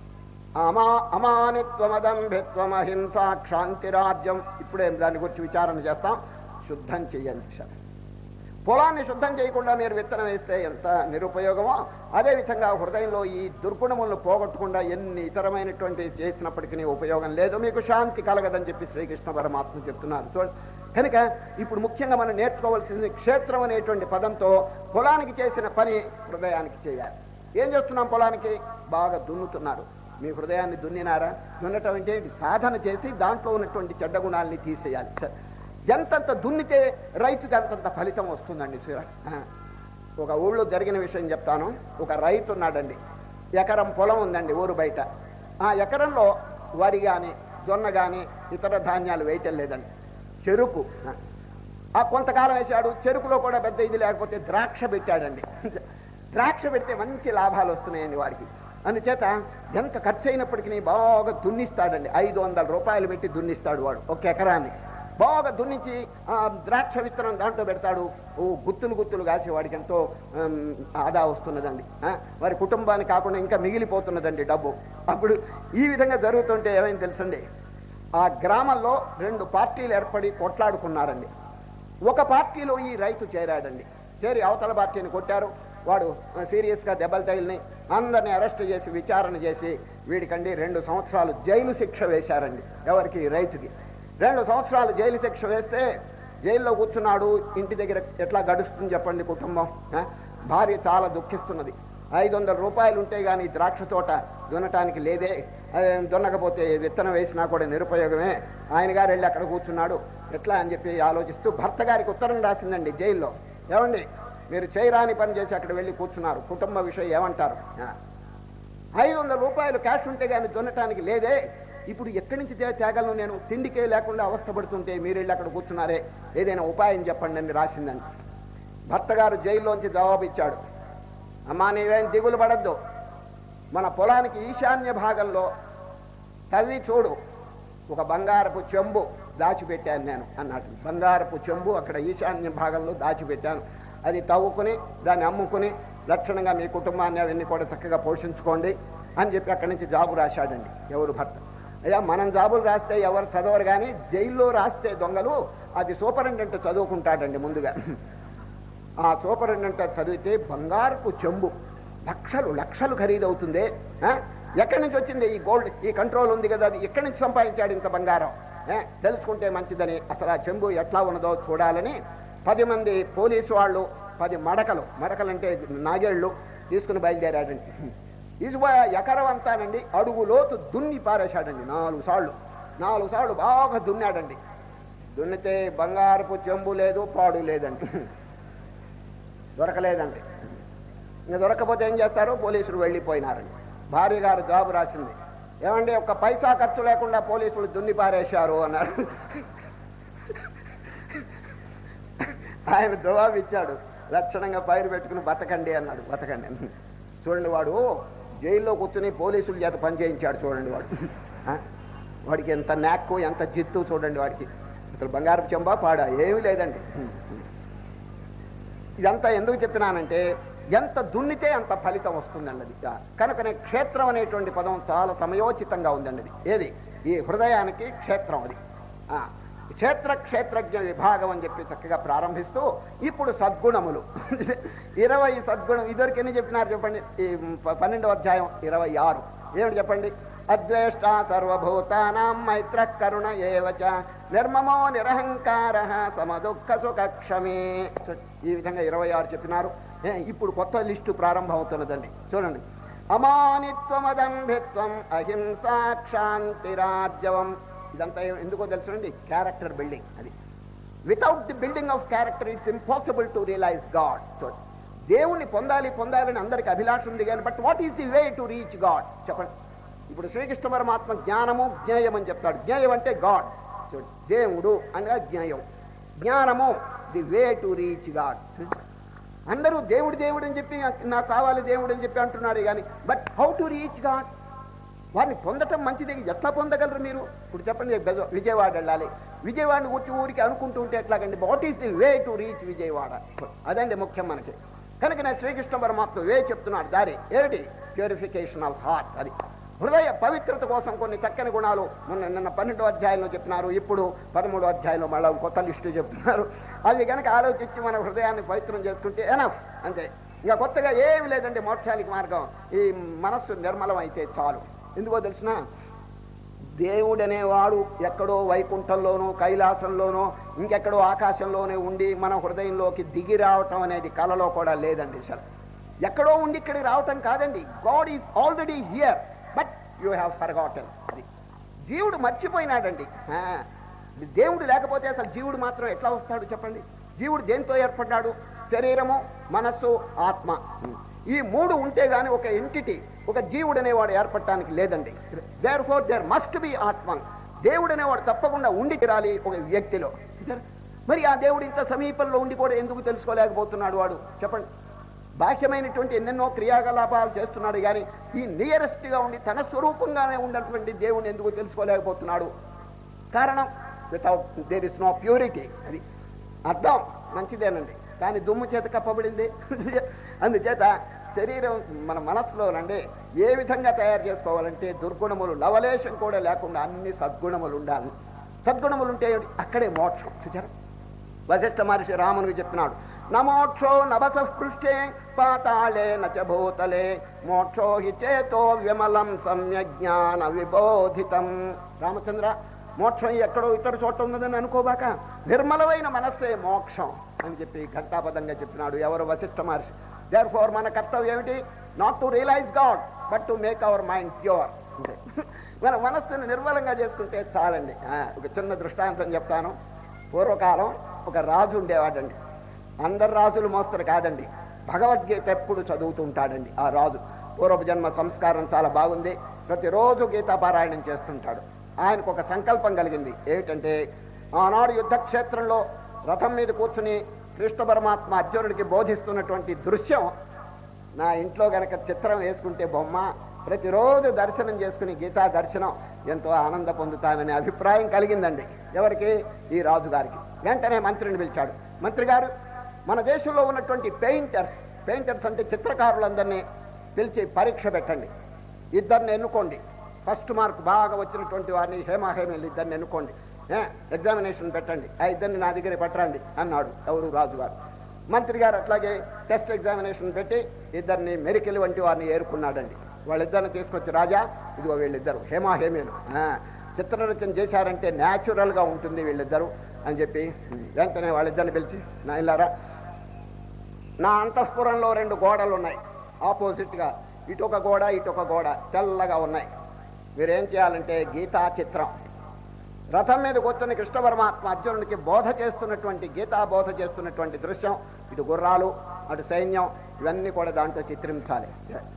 అమా అమానిత్వమదంభిత్వం అహింస క్షాంతిరాజ్యం ఇప్పుడే దాని గురించి విచారణ చేస్తాం శుద్ధం చెయ్యండి సార్ పొలాన్ని శుద్ధం చేయకుండా మీరు విత్తనం వేస్తే ఎంత నిరుపయోగమో అదేవిధంగా హృదయంలో ఈ దుర్గుణములను పోగొట్టకుండా ఎన్ని ఇతరమైనటువంటి చేసినప్పటికీ ఉపయోగం లేదు మీకు శాంతి కలగదని చెప్పి శ్రీకృష్ణ పరమాత్మ చెప్తున్నారు చూడండి కనుక ఇప్పుడు ముఖ్యంగా మనం నేర్చుకోవాల్సింది క్షేత్రం అనేటువంటి పదంతో పొలానికి చేసిన పని హృదయానికి చేయాలి ఏం చేస్తున్నాం పొలానికి బాగా దున్నుతున్నారు మీ హృదయాన్ని దున్నినారా దున్నటం అంటే ఏంటి? సాధన చేసి దాంట్లో ఉన్నటువంటి చెడ్డ గుణాలని తీసేయాలి సరే. ఎంతంత దున్నితే రైతుకి అంతంత ఫలితం వస్తుందండి చూడ ఒక ఊళ్ళో జరిగిన విషయం చెప్తాను ఒక రైతు ఉన్నాడండి ఎకరం పొలం ఉందండి ఊరు బయట ఆ ఎకరంలో వరి కానీ జొన్న కానీ ఇతర ధాన్యాలు వేయటం లేదండి చెరుకు ఆ కొంతకాలం వేశాడు చెరుకులో కూడా పెద్ద ఇది లేకపోతే ద్రాక్ష పెట్టాడండి ద్రాక్ష పెడితే మంచి లాభాలు వస్తున్నాయండి వాడికి అందుచేత ఎంత ఖర్చు అయినప్పటికీ బాగా దున్నిస్తాడండి ఐదు వందల రూపాయలు పెట్టి దున్నిస్తాడు వాడు ఒక ఎకరాన్ని బాగా దున్నించి ఆ ద్రాక్ష విత్తనం దాంట్లో పెడతాడు ఓ గుత్తులు గుత్తులు కాసి వాడికి ఎంతో ఉమ్, ఆదా వస్తున్నదండి ఆ, వారి కుటుంబానికి కాకుండా ఇంకా మిగిలిపోతున్నదండి డబ్బు అప్పుడు ఈ విధంగా జరుగుతుంటే ఏమైంది తెలుసండి ఆ గ్రామంలో రెండు పార్టీలు ఏర్పడి కొట్లాడుకున్నారండి ఒక పార్టీలో ఈ రైతు చేరాడండి చేరి అవతల పార్టీని కొట్టారు వాడు సీరియస్గా దెబ్బలు తగిలిని అందరిని అరెస్ట్ చేసి విచారణ చేసి వీడికండి రెండు సంవత్సరాలు జైలు శిక్ష వేశారండి ఎవరికి ఈ రైతుకి రెండు సంవత్సరాలు జైలు శిక్ష వేస్తే జైల్లో కూర్చున్నాడు ఇంటి దగ్గర ఎట్లా గడుస్తుంది చెప్పండి కుటుంబం ఆ? భార్య చాలా దుఃఖిస్తున్నది ఐదు వందల రూపాయలు ఉంటే కానీ ద్రాక్ష తోట దున్నటానికి లేదే అదే దున్నకపోతే విత్తనం వేసినా కూడా నిరుపయోగమే ఆయన గారు వెళ్ళి అక్కడ కూర్చున్నాడు ఎట్లా అని చెప్పి ఆలోచిస్తూ భర్త గారికి ఉత్తరం రాసిందండి జైల్లో ఏమండి మీరు చేయరాని పని చేసి అక్కడ వెళ్ళి కూర్చున్నారు కుటుంబ విషయం ఏమంటారు ఆ. ఐదు వందల రూపాయలు క్యాష్ ఉంటే కానీ దున్నటానికి లేదే ఇప్పుడు ఎక్కడి నుంచి తే- తేగలను నేను తిండికే లేకుండా అవస్థపడుతుంటే మీరు వెళ్ళి అక్కడ కూర్చున్నారే ఏదైనా ఉపాయం చెప్పండి అని రాసిందండి భర్త గారు జైల్లోంచి జవాబు ఇచ్చాడు అమ్మా నీవేం దిగులు పడద్దు మన పొలానికి ఈశాన్య భాగంలో తవ్వి చూడు ఒక బంగారపు చెంబు దాచిపెట్టాను నేను అన్నాడు బంగారపు చెంబు అక్కడ ఈశాన్య భాగంలో దాచిపెట్టాను అది తవ్వుకుని దాన్ని అమ్ముకుని లక్షణంగా మీ కుటుంబాన్ని అవన్నీ కూడా చక్కగా పోషించుకోండి అని చెప్పి అక్కడి నుంచి జాబు రాశాడండి ఎవరు భర్త అయ్యా మనం జాబులు రాస్తే ఎవరు చదవరు కానీ జైల్లో రాస్తే దొంగలు అది సూపరింటెండెంట్ చదువుకుంటాడండి ముందుగా ఆ సూపరింటెండెంట్ చదివితే బంగారపు చెంబు లక్షలు లక్షలు ఖరీదవుతుంది ఆ? ఎక్కడి నుంచి వచ్చింది ఈ గోల్డ్ ఈ కంట్రోల్ ఉంది కదా అది ఎక్కడి నుంచి సంపాదించాడు ఇంత బంగారం ఏ? తెలుసుకుంటే మంచిదని అసలు ఆ చెంబు ఎట్లా ఉన్నదో చూడాలని పది మంది పోలీసు వాళ్ళు పది మడకలు మడకలు అంటే నాగేళ్ళు తీసుకుని బయలుదేరాడండి ఇసుపోయా ఎకరం అంతానండి అడుగు లోతు దున్ని పారేశాడండి నాలుగు సార్లు నాలుగు సార్లు బాగా దున్నాడండి దున్నితే బంగారపు చెంబు లేదు పాడు లేదండి దొరకలేదండి ఇంకా దొరకపోతే ఏం చేస్తారు పోలీసులు వెళ్ళిపోయినారండి భార్య గారు జాబు రాసింది ఏమండి ఒక్క పైసా ఖర్చు లేకుండా పోలీసులు దున్ని పారేశారు అన్నారు ఆయన జవాబు ఇచ్చాడు లక్షణంగా పైరు పెట్టుకుని బతకండి అన్నాడు బతకండి అని. చూడండి వాడు జైల్లో కూర్చుని పోలీసుల చేత పని చేయించాడు చూడండి వాడు ఆ? వాడికి ఎంత నాక్కు ఎంత జిత్తు చూడండి వాడికి అసలు బంగారపు చెంబా పాడా ఏమీ లేదండి ఇదంతా ఎందుకు చెప్పినానంటే ఎంత దున్నితే అంత ఫలితం వస్తుందండి అది కనుకనే క్షేత్రం అనేటువంటి పదం చాలా సమయోచితంగా ఉందండి అది ఏది ఈ హృదయానికి క్షేత్రం అది ఆ, క్షేత్ర క్షేత్రజ్ఞ విభాగం అని చెప్పి చక్కగా ప్రారంభిస్తూ ఇప్పుడు సద్గుణములు ఇరవై సద్గుణం ఇదివరకు ఎన్ని చెప్పినారు చెప్పండి ఈ ప- పన్నెండవ అధ్యాయం ఇరవై ఆరు ఏమిటి చెప్పండి అద్వేష్ట సర్వభూతానాం మైత్ర కరుణ ఏవచ నిర్మమో నిరహంకార సమదుఃఖ సుఖక్షమే ఈ విధంగా ఇరవై ఆరు చెప్పినారు ఏ, ఇప్పుడు కొత్త లిస్టు ప్రారంభం అవుతున్నదండి చూడండి అమానిత్వమదంభిత్వం అహింసా క్షాంతిరాజ్యవం ఇదంతా ఏ- ఎందుకో తెలుసునండి క్యారెక్టర్ బిల్డింగ్ అది without the building of character it's impossible to realize God చూడండి దేవుణ్ణి పొందాలి పొందాలని అందరికి అభిలాష ఉంది కానీ but what is the way to reach God చెప్పండి ఇప్పుడు శ్రీకృష్ణ పరమాత్మ జ్ఞానము జ్ఞేయం అని చెప్తాడు జ్ఞేయం అంటే గాడ్ చూడండి దేవుడు అనగా జ్ఞేయం జ్ఞానము the way to reach God అందరూ దేవుడు దేవుడు అని చెప్పి నాకు- నాకు కావాలి దేవుడు అని చెప్పి అంటున్నాడు కానీ but how to reach God వారిని పొందటం మంచిది ఎట్లా పొందగలరు మీరు ఇప్పుడు చెప్పండి బెజ- విజయవాడ వెళ్ళాలి విజయవాడని ఊరికి ఊరికి అనుకుంటూ ఉంటే ఎట్లాగండి what is the way to reach Vijayawada అదండి ముఖ్యం మనకి కనుక నేను శ్రీకృష్ణ పరమాత్మ వే చెప్తున్నాడు దారి ఏమిటి ప్యూరిఫికేషన్ ఆఫ్ హార్ట్ అది హృదయ పవిత్రత కోసం కొన్ని చక్కని గుణాలు మొన్న నిన్న పన్నెండో అధ్యాయంలో చెప్పినారు ఇప్పుడు పదమూడో అధ్యాయంలో మళ్ళీ కొత్త లిస్టు చెప్తున్నారు అవి కనుక ఆలోచించి మన హృదయాన్ని పవిత్రం చేసుకుంటే ఎనఫ్ అంతే ఇంకా కొత్తగా ఏమి లేదండి మోక్షానికి మార్గం ఈ మనస్సు నిర్మలం అయితే చాలు ఎందుకో తెలిసిన దేవుడనేవాడు ఎక్కడో వైకుంఠంలోనో కైలాసంలోనో ఇంకెక్కడో ఆకాశంలోనే ఉండి మన హృదయంలోకి దిగి రావటం అనేది కలలో కూడా లేదండి అసలు ఎక్కడో ఉండి ఇక్కడికి రావటం కాదండి God is already here but you have forgotten అది జీవుడు మర్చిపోయినాడండి ఆ, దేవుడు లేకపోతే అసలు జీవుడు మాత్రం ఎట్లా వస్తాడు చెప్పండి జీవుడు దేంతో ఏర్పడ్డాడు శరీరము మనస్సు ఆత్మ ఈ మూడు ఉంటే గాని ఒక ఎంటిటీ ఒక జీవుడు అనేవాడు ఏర్పడటానికి లేదండి therefore there must be ఆత్మ దేవుడు అనేవాడు తప్పకుండా ఉండి తీరాలి ఒక వ్యక్తిలో చూసారా? మరి ఆ దేవుడు ఇంత సమీపంలో ఉండి కూడా ఎందుకు తెలుసుకోలేకపోతున్నాడు వాడు చెప్పండి బాహ్యమైనటువంటి ఎన్నెన్నో క్రియాకలాపాలు చేస్తున్నాడు కానీ ఈ నియరెస్ట్గా ఉండి తన స్వరూపంగానే ఉన్నటువంటి దేవుని ఎందుకు తెలుసుకోలేకపోతున్నాడు కారణం without there is no purity అది అర్థం మంచిదేనండి కానీ దుమ్ము చేత కప్పబడింది అందుచేత శరీరం మన మనస్సులోనండి ఏ విధంగా తయారు చేసుకోవాలంటే దుర్గుణములు లవలేశం కూడా లేకుండా అన్ని సద్గుణములు ఉండాలి సద్గుణములు ఉంటే ఏమిటి? అక్కడే మోక్షం చూచారా వశిష్ఠ మహర్షి రామునికి చెప్పినాడు నమోక్షో నభస పృష్ఠే పాతాళే నచ భూతలే మోక్షో హి చేతో విమలం సమ్యజ్ఞాన విబోధితం రామచంద్ర మోక్షం ఎక్కడో ఇతర చోట ఉన్నదని అనుకోబాక నిర్మలమైన మనస్సే మోక్షం అని చెప్పి ఘంటాపదంగా చెప్పినాడు ఎవరు వశిష్ఠ మహర్షి దేర్ ఫోర్ మన కర్తవ్యం ఏమిటి not to realize God but to make our mind pure మన మనస్సును నిర్మలంగా చేసుకుంటే చాలండి ఆ, ఒక చిన్న దృష్టాంతం చెప్తాను పూర్వకాలం ఒక రాజు ఉండేవాడండి అందరు రాజులు మోస్తరు కాదండి భగవద్గీత ఎప్పుడు చదువుతూ ఉంటాడండి ఆ రాజు పూర్వపు జన్మ సంస్కారం చాలా బాగుంది ప్రతిరోజు గీతా పారాయణం చేస్తుంటాడు ఆయనకు ఒక సంకల్పం కలిగింది ఏమిటంటే ఆనాడు యుద్ధక్షేత్రంలో రథం మీద కూర్చుని కృష్ణ పరమాత్మ అర్జునుడికి బోధిస్తున్నటువంటి దృశ్యం నా ఇంట్లో గనక చిత్రం వేసుకుంటే బొమ్మ ప్రతిరోజు దర్శనం చేసుకుని గీతా దర్శనం ఎంతో ఆనంద పొందుతాననే అభిప్రాయం కలిగిందండి ఎవరికి ఈ రాజుగారికి వెంటనే మంత్రిని పిలిచాడు మంత్రి గారు మన దేశంలో ఉన్నటువంటి పెయింటర్స్ పెయింటర్స్ అంటే చిత్రకారులందరినీ పిలిచి పరీక్ష పెట్టండి ఇద్దరిని ఎన్నుకోండి ఫస్ట్ మార్క్ బాగా వచ్చినటువంటి వారిని హేమాహేమీలు ఇద్దరిని ఎన్నుకోండి ఏ, ఎగ్జామినేషన్ పెట్టండి ఆ ఇద్దరిని నా దగ్గర పెట్టరండి అన్నాడు ఎవరు రాజుగారు మంత్రి గారు అట్లాగే టెస్ట్ ఎగ్జామినేషన్ పెట్టి ఇద్దరిని మెరికెల్ వంటి వారిని ఏరుకున్నాడండి వాళ్ళిద్దరిని తీసుకొచ్చి రాజా ఇదిగో వీళ్ళిద్దరు హేమాహేమీలు ఆ, చిత్రరచన చేశారంటే న్యాచురల్గా ఉంటుంది వీళ్ళిద్దరు అని చెప్పి వెంటనే వాళ్ళిద్దరిని పిలిచి నా ఇల్లారా నా అంతఃపురంలో రెండు గోడలు ఉన్నాయి ఆపోజిట్గా ఇటు ఒక గోడ ఇటు ఒక గోడ తెల్లగా ఉన్నాయి మీరేం చేయాలంటే గీతా చిత్రం రథం మీద కూర్చొని కృష్ణ పరమాత్మ అర్జునుడికి బోధ చేస్తున్నటువంటి గీతా బోధ చేస్తున్నటువంటి దృశ్యం ఇటు గుర్రాలు అటు సైన్యం ఇవన్నీ కూడా దాంట్లో చిత్రించాలి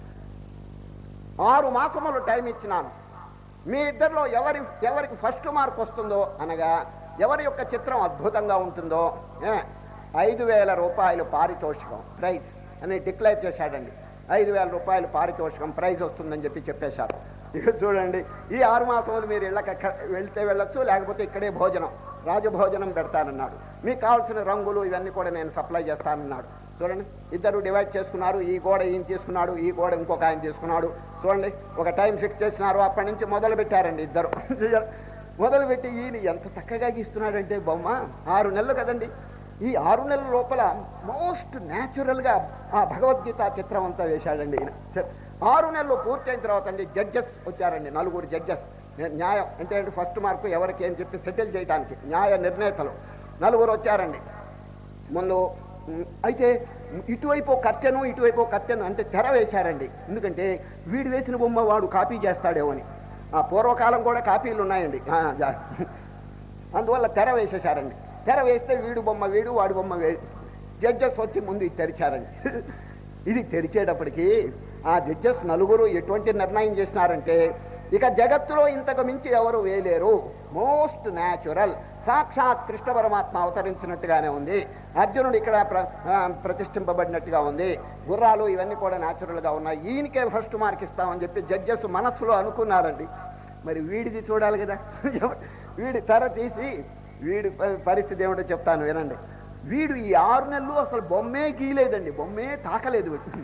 ఆరు మాసములు టైం ఇచ్చినాను మీ ఇద్దరిలో ఎవరి ఎవరికి ఫస్ట్ మార్క్ వస్తుందో అనగా ఎవరి యొక్క చిత్రం అద్భుతంగా ఉంటుందో ఏ, ఐదు వేల రూపాయలు పారితోషికం ప్రైజ్ అని డిక్లేర్ చేశాడండి ఐదు వేల రూపాయలు పారితోషికం ప్రైజ్ వస్తుందని చెప్పి చెప్పేశారు ఇక చూడండి ఈ ఆరు మాసములు మీరు ఇళ్ళకి ఎక్క- వెళ్తే వెళ్ళొచ్చు లేకపోతే ఇక్కడే భోజనం రాజభోజనం పెడతానన్నాడు మీకు కావాల్సిన రంగులు ఇవన్నీ కూడా నేను సప్లై చేస్తానన్నాడు చూడండి ఇద్దరు డివైడ్ చేసుకున్నారు ఈ గోడ ఈయన తీసుకున్నాడు ఈ గోడ ఇంకొక ఆయన తీసుకున్నాడు చూడండి ఒక టైం ఫిక్స్ చేసినారు అప్పటి నుంచి మొదలు పెట్టారండి ఇద్దరు మొదలుపెట్టి ఈయన ఎంత చక్కగా గీస్తున్నాడంటే బొమ్మ ఆరు నెలలు కదండి ఈ ఆరు నెలల లోపల మోస్ట్ న్యాచురల్గా ఆ భగవద్గీత చిత్రం అంతా వేశాడండి ఈయన సరే, ఆరు నెలలు పూర్తయిన తర్వాత అండి జడ్జెస్ వచ్చారండి నలుగురు జడ్జెస్ న్యాయం అంటే ఫస్ట్ మార్కు ఎవరికి అని చెప్పి సెటిల్ చేయడానికి న్యాయ నిర్ణేతలు నలుగురు వచ్చారండి ముందు ఉమ్, అయితే ఇటువైపు ఓ కర్టెను ఇటువైపు ఓ కర్టెను అంటే తెర వేశారండి ఎందుకంటే వీడు వేసిన బొమ్మ వాడు కాపీ చేస్తాడేమో అని ఆ పూర్వకాలం కూడా కాపీలు ఉన్నాయండి ఆ, జా- అందువల్ల తెర వేసేశారండి తెర వేస్తే వీడు బొమ్మ వీడు వాడి బొమ్మ వే జడ్జెస్ వచ్చి ముందు ఇది తెరిచారండి ఇది తెరిచేటప్పటికి ఆ జడ్జెస్ నలుగురు ఎటువంటి నిర్ణయం చేసినారంటే ఇక జగత్తులో ఇంతకు మించి ఎవరు వేయలేరు మోస్ట్ న్యాచురల్ సాక్షాత్ కృష్ణ పరమాత్మ అవతరించినట్టుగానే ఉంది అర్జునుడు ఇక్కడ ప్ర ఆ, ప్రతిష్ఠింపబడినట్టుగా ఉంది గుర్రాలు ఇవన్నీ కూడా న్యాచురల్గా ఉన్నాయి ఈయనకే ఫస్ట్ మార్క్ ఇస్తామని చెప్పి జడ్జెస్ మనస్సులో అనుకున్నారండి మరి వీడిది చూడాలి కదా వీడి తెర తీసి వీడి ప- పరిస్థితి ఏమిటో చెప్తాను వినండి వీడు ఈ ఆరు నెలలు అసలు బొమ్మే గీయలేదండి బొమ్మే తాకలేదు వీడు.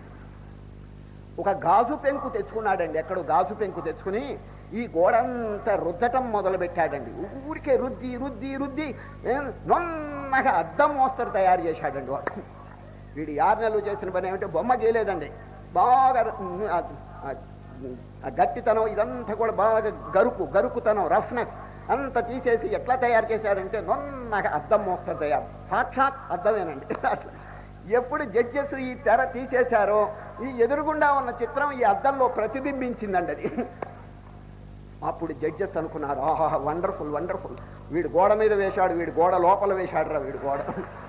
ఒక గాజు పెంకు తెచ్చుకున్నాడండి ఎక్కడో గాజు పెంకు తెచ్చుకుని ఈ గోడంతా రుద్దటం మొదలు పెట్టాడండి ఊరికే రుద్ది రుద్ది రుద్ది ఏ, నొన్నగా అద్దం మోస్తరు తయారు చేశాడండి వాడు వీడు ఈ ఆరు నెలలు చేసిన పని ఏమంటే బొమ్మ గీయలేదండి బాగా రు- ఆ- ఆ- ఆ గట్టితనం ఇదంతా కూడా బాగా గరుకు గరుకుతనం రఫ్నెస్ అంత తీసేసి ఎట్లా తయారు చేశాడంటే నొన్నగా అద్దం మోస్తరు తయారు సాక్షాత్ అద్దమేనండి అట్లా ఎప్పుడు జడ్జెస్ ఈ తెర తీసేశారో ఈ ఎదురుగుండా ఉన్న చిత్రం ఈ అద్దంలో ప్రతిబింబించిందండి అది అప్పుడు జడ్జెస్ అనుకున్నారు ఆహా వండర్ఫుల్ వండర్ఫుల్ వీడు గోడ మీద వేశాడు వీడు గోడ లోపల వేశాడు రా వీడు గోడ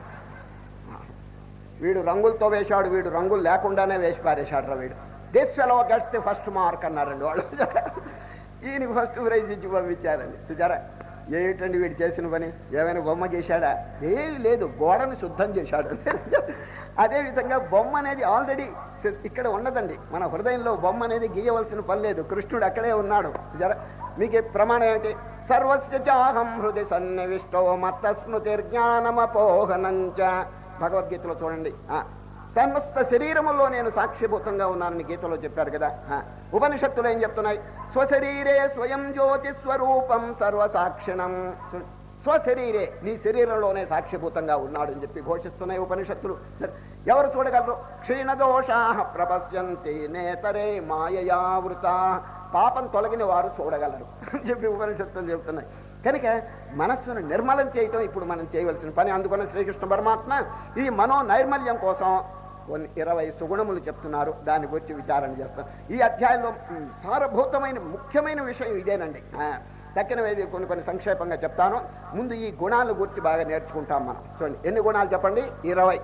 వీడు రంగులతో వేశాడు వీడు రంగులు లేకుండానే వేసి పారేశాడు రా వీడు this fellow gets the first mark అన్నారండి వాళ్ళు ఈయనకి ఫస్ట్ ప్రైజ్ ఇచ్చి పంపించారండి చూచారా ఏమిటండి వీడు చేసిన పని ఏమైనా బొమ్మ చేశాడా ఏమి లేదు గోడని శుద్ధం చేశాడు అదేవిధంగా బొమ్మ అనేది ఆల్రెడీ ఇక్కడ ఉన్నదండి మన హృదయంలో బొమ్మ అనేది గీయవలసిన పని లేదు కృష్ణుడు అక్కడే ఉన్నాడు చూచారా మీకు ఈ ప్రమాణం ఏమిటి సర్వస్య చాహం హృదయ సన్నివిష్టో మత్త స్మృతిర్జ్ఞానమపోహనంచ భగవద్గీతలో చూడండి ఆ, సమస్త శరీరములో నేను సాక్షిభూతంగా ఉన్నానని గీతలో చెప్పారు కదా ఆ, ఉపనిషత్తులు ఏం చెప్తున్నాయి స్వశరీరే స్వయం జ్యోతి స్వరూపం సర్వసాక్షిణం చూ- స్వశరీరే నీ శరీరంలోనే సాక్షిభూతంగా ఉన్నాడు అని చెప్పి ఘోషిస్తున్నాయి ఉపనిషత్తులు సరే, ఎవరు చూడగలరు క్షీణదోషా ప్రపశ్యంతి నేతరే మాయయావృత పాపం తొలగిన వారు చూడగలరు అని చెప్పి ఉపనిషత్తులు చెప్తున్నాయి కనుక మనస్సును నిర్మలం చేయటం ఇప్పుడు మనం చేయవలసిన పని అందుకున్న శ్రీకృష్ణ పరమాత్మ ఈ మనో నైర్మల్యం కోసం కొన్ని ఇరవై సుగుణములు చెప్తున్నారు దాని గురించి విచారణ చేస్తాం ఈ అధ్యాయంలో మ్, సారభూతమైన ముఖ్యమైన విషయం ఇదేనండి ఆ, తక్కినవి కొన్ని కొన్ని సంక్షేపంగా చెప్తాను ముందు ఈ గుణాల గురించి బాగా నేర్చుకుంటాం మనం చూడండి ఎన్ని గుణాలు చెప్పండి ఇరవై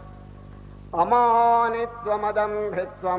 అమానిత్వమదంభిత్వం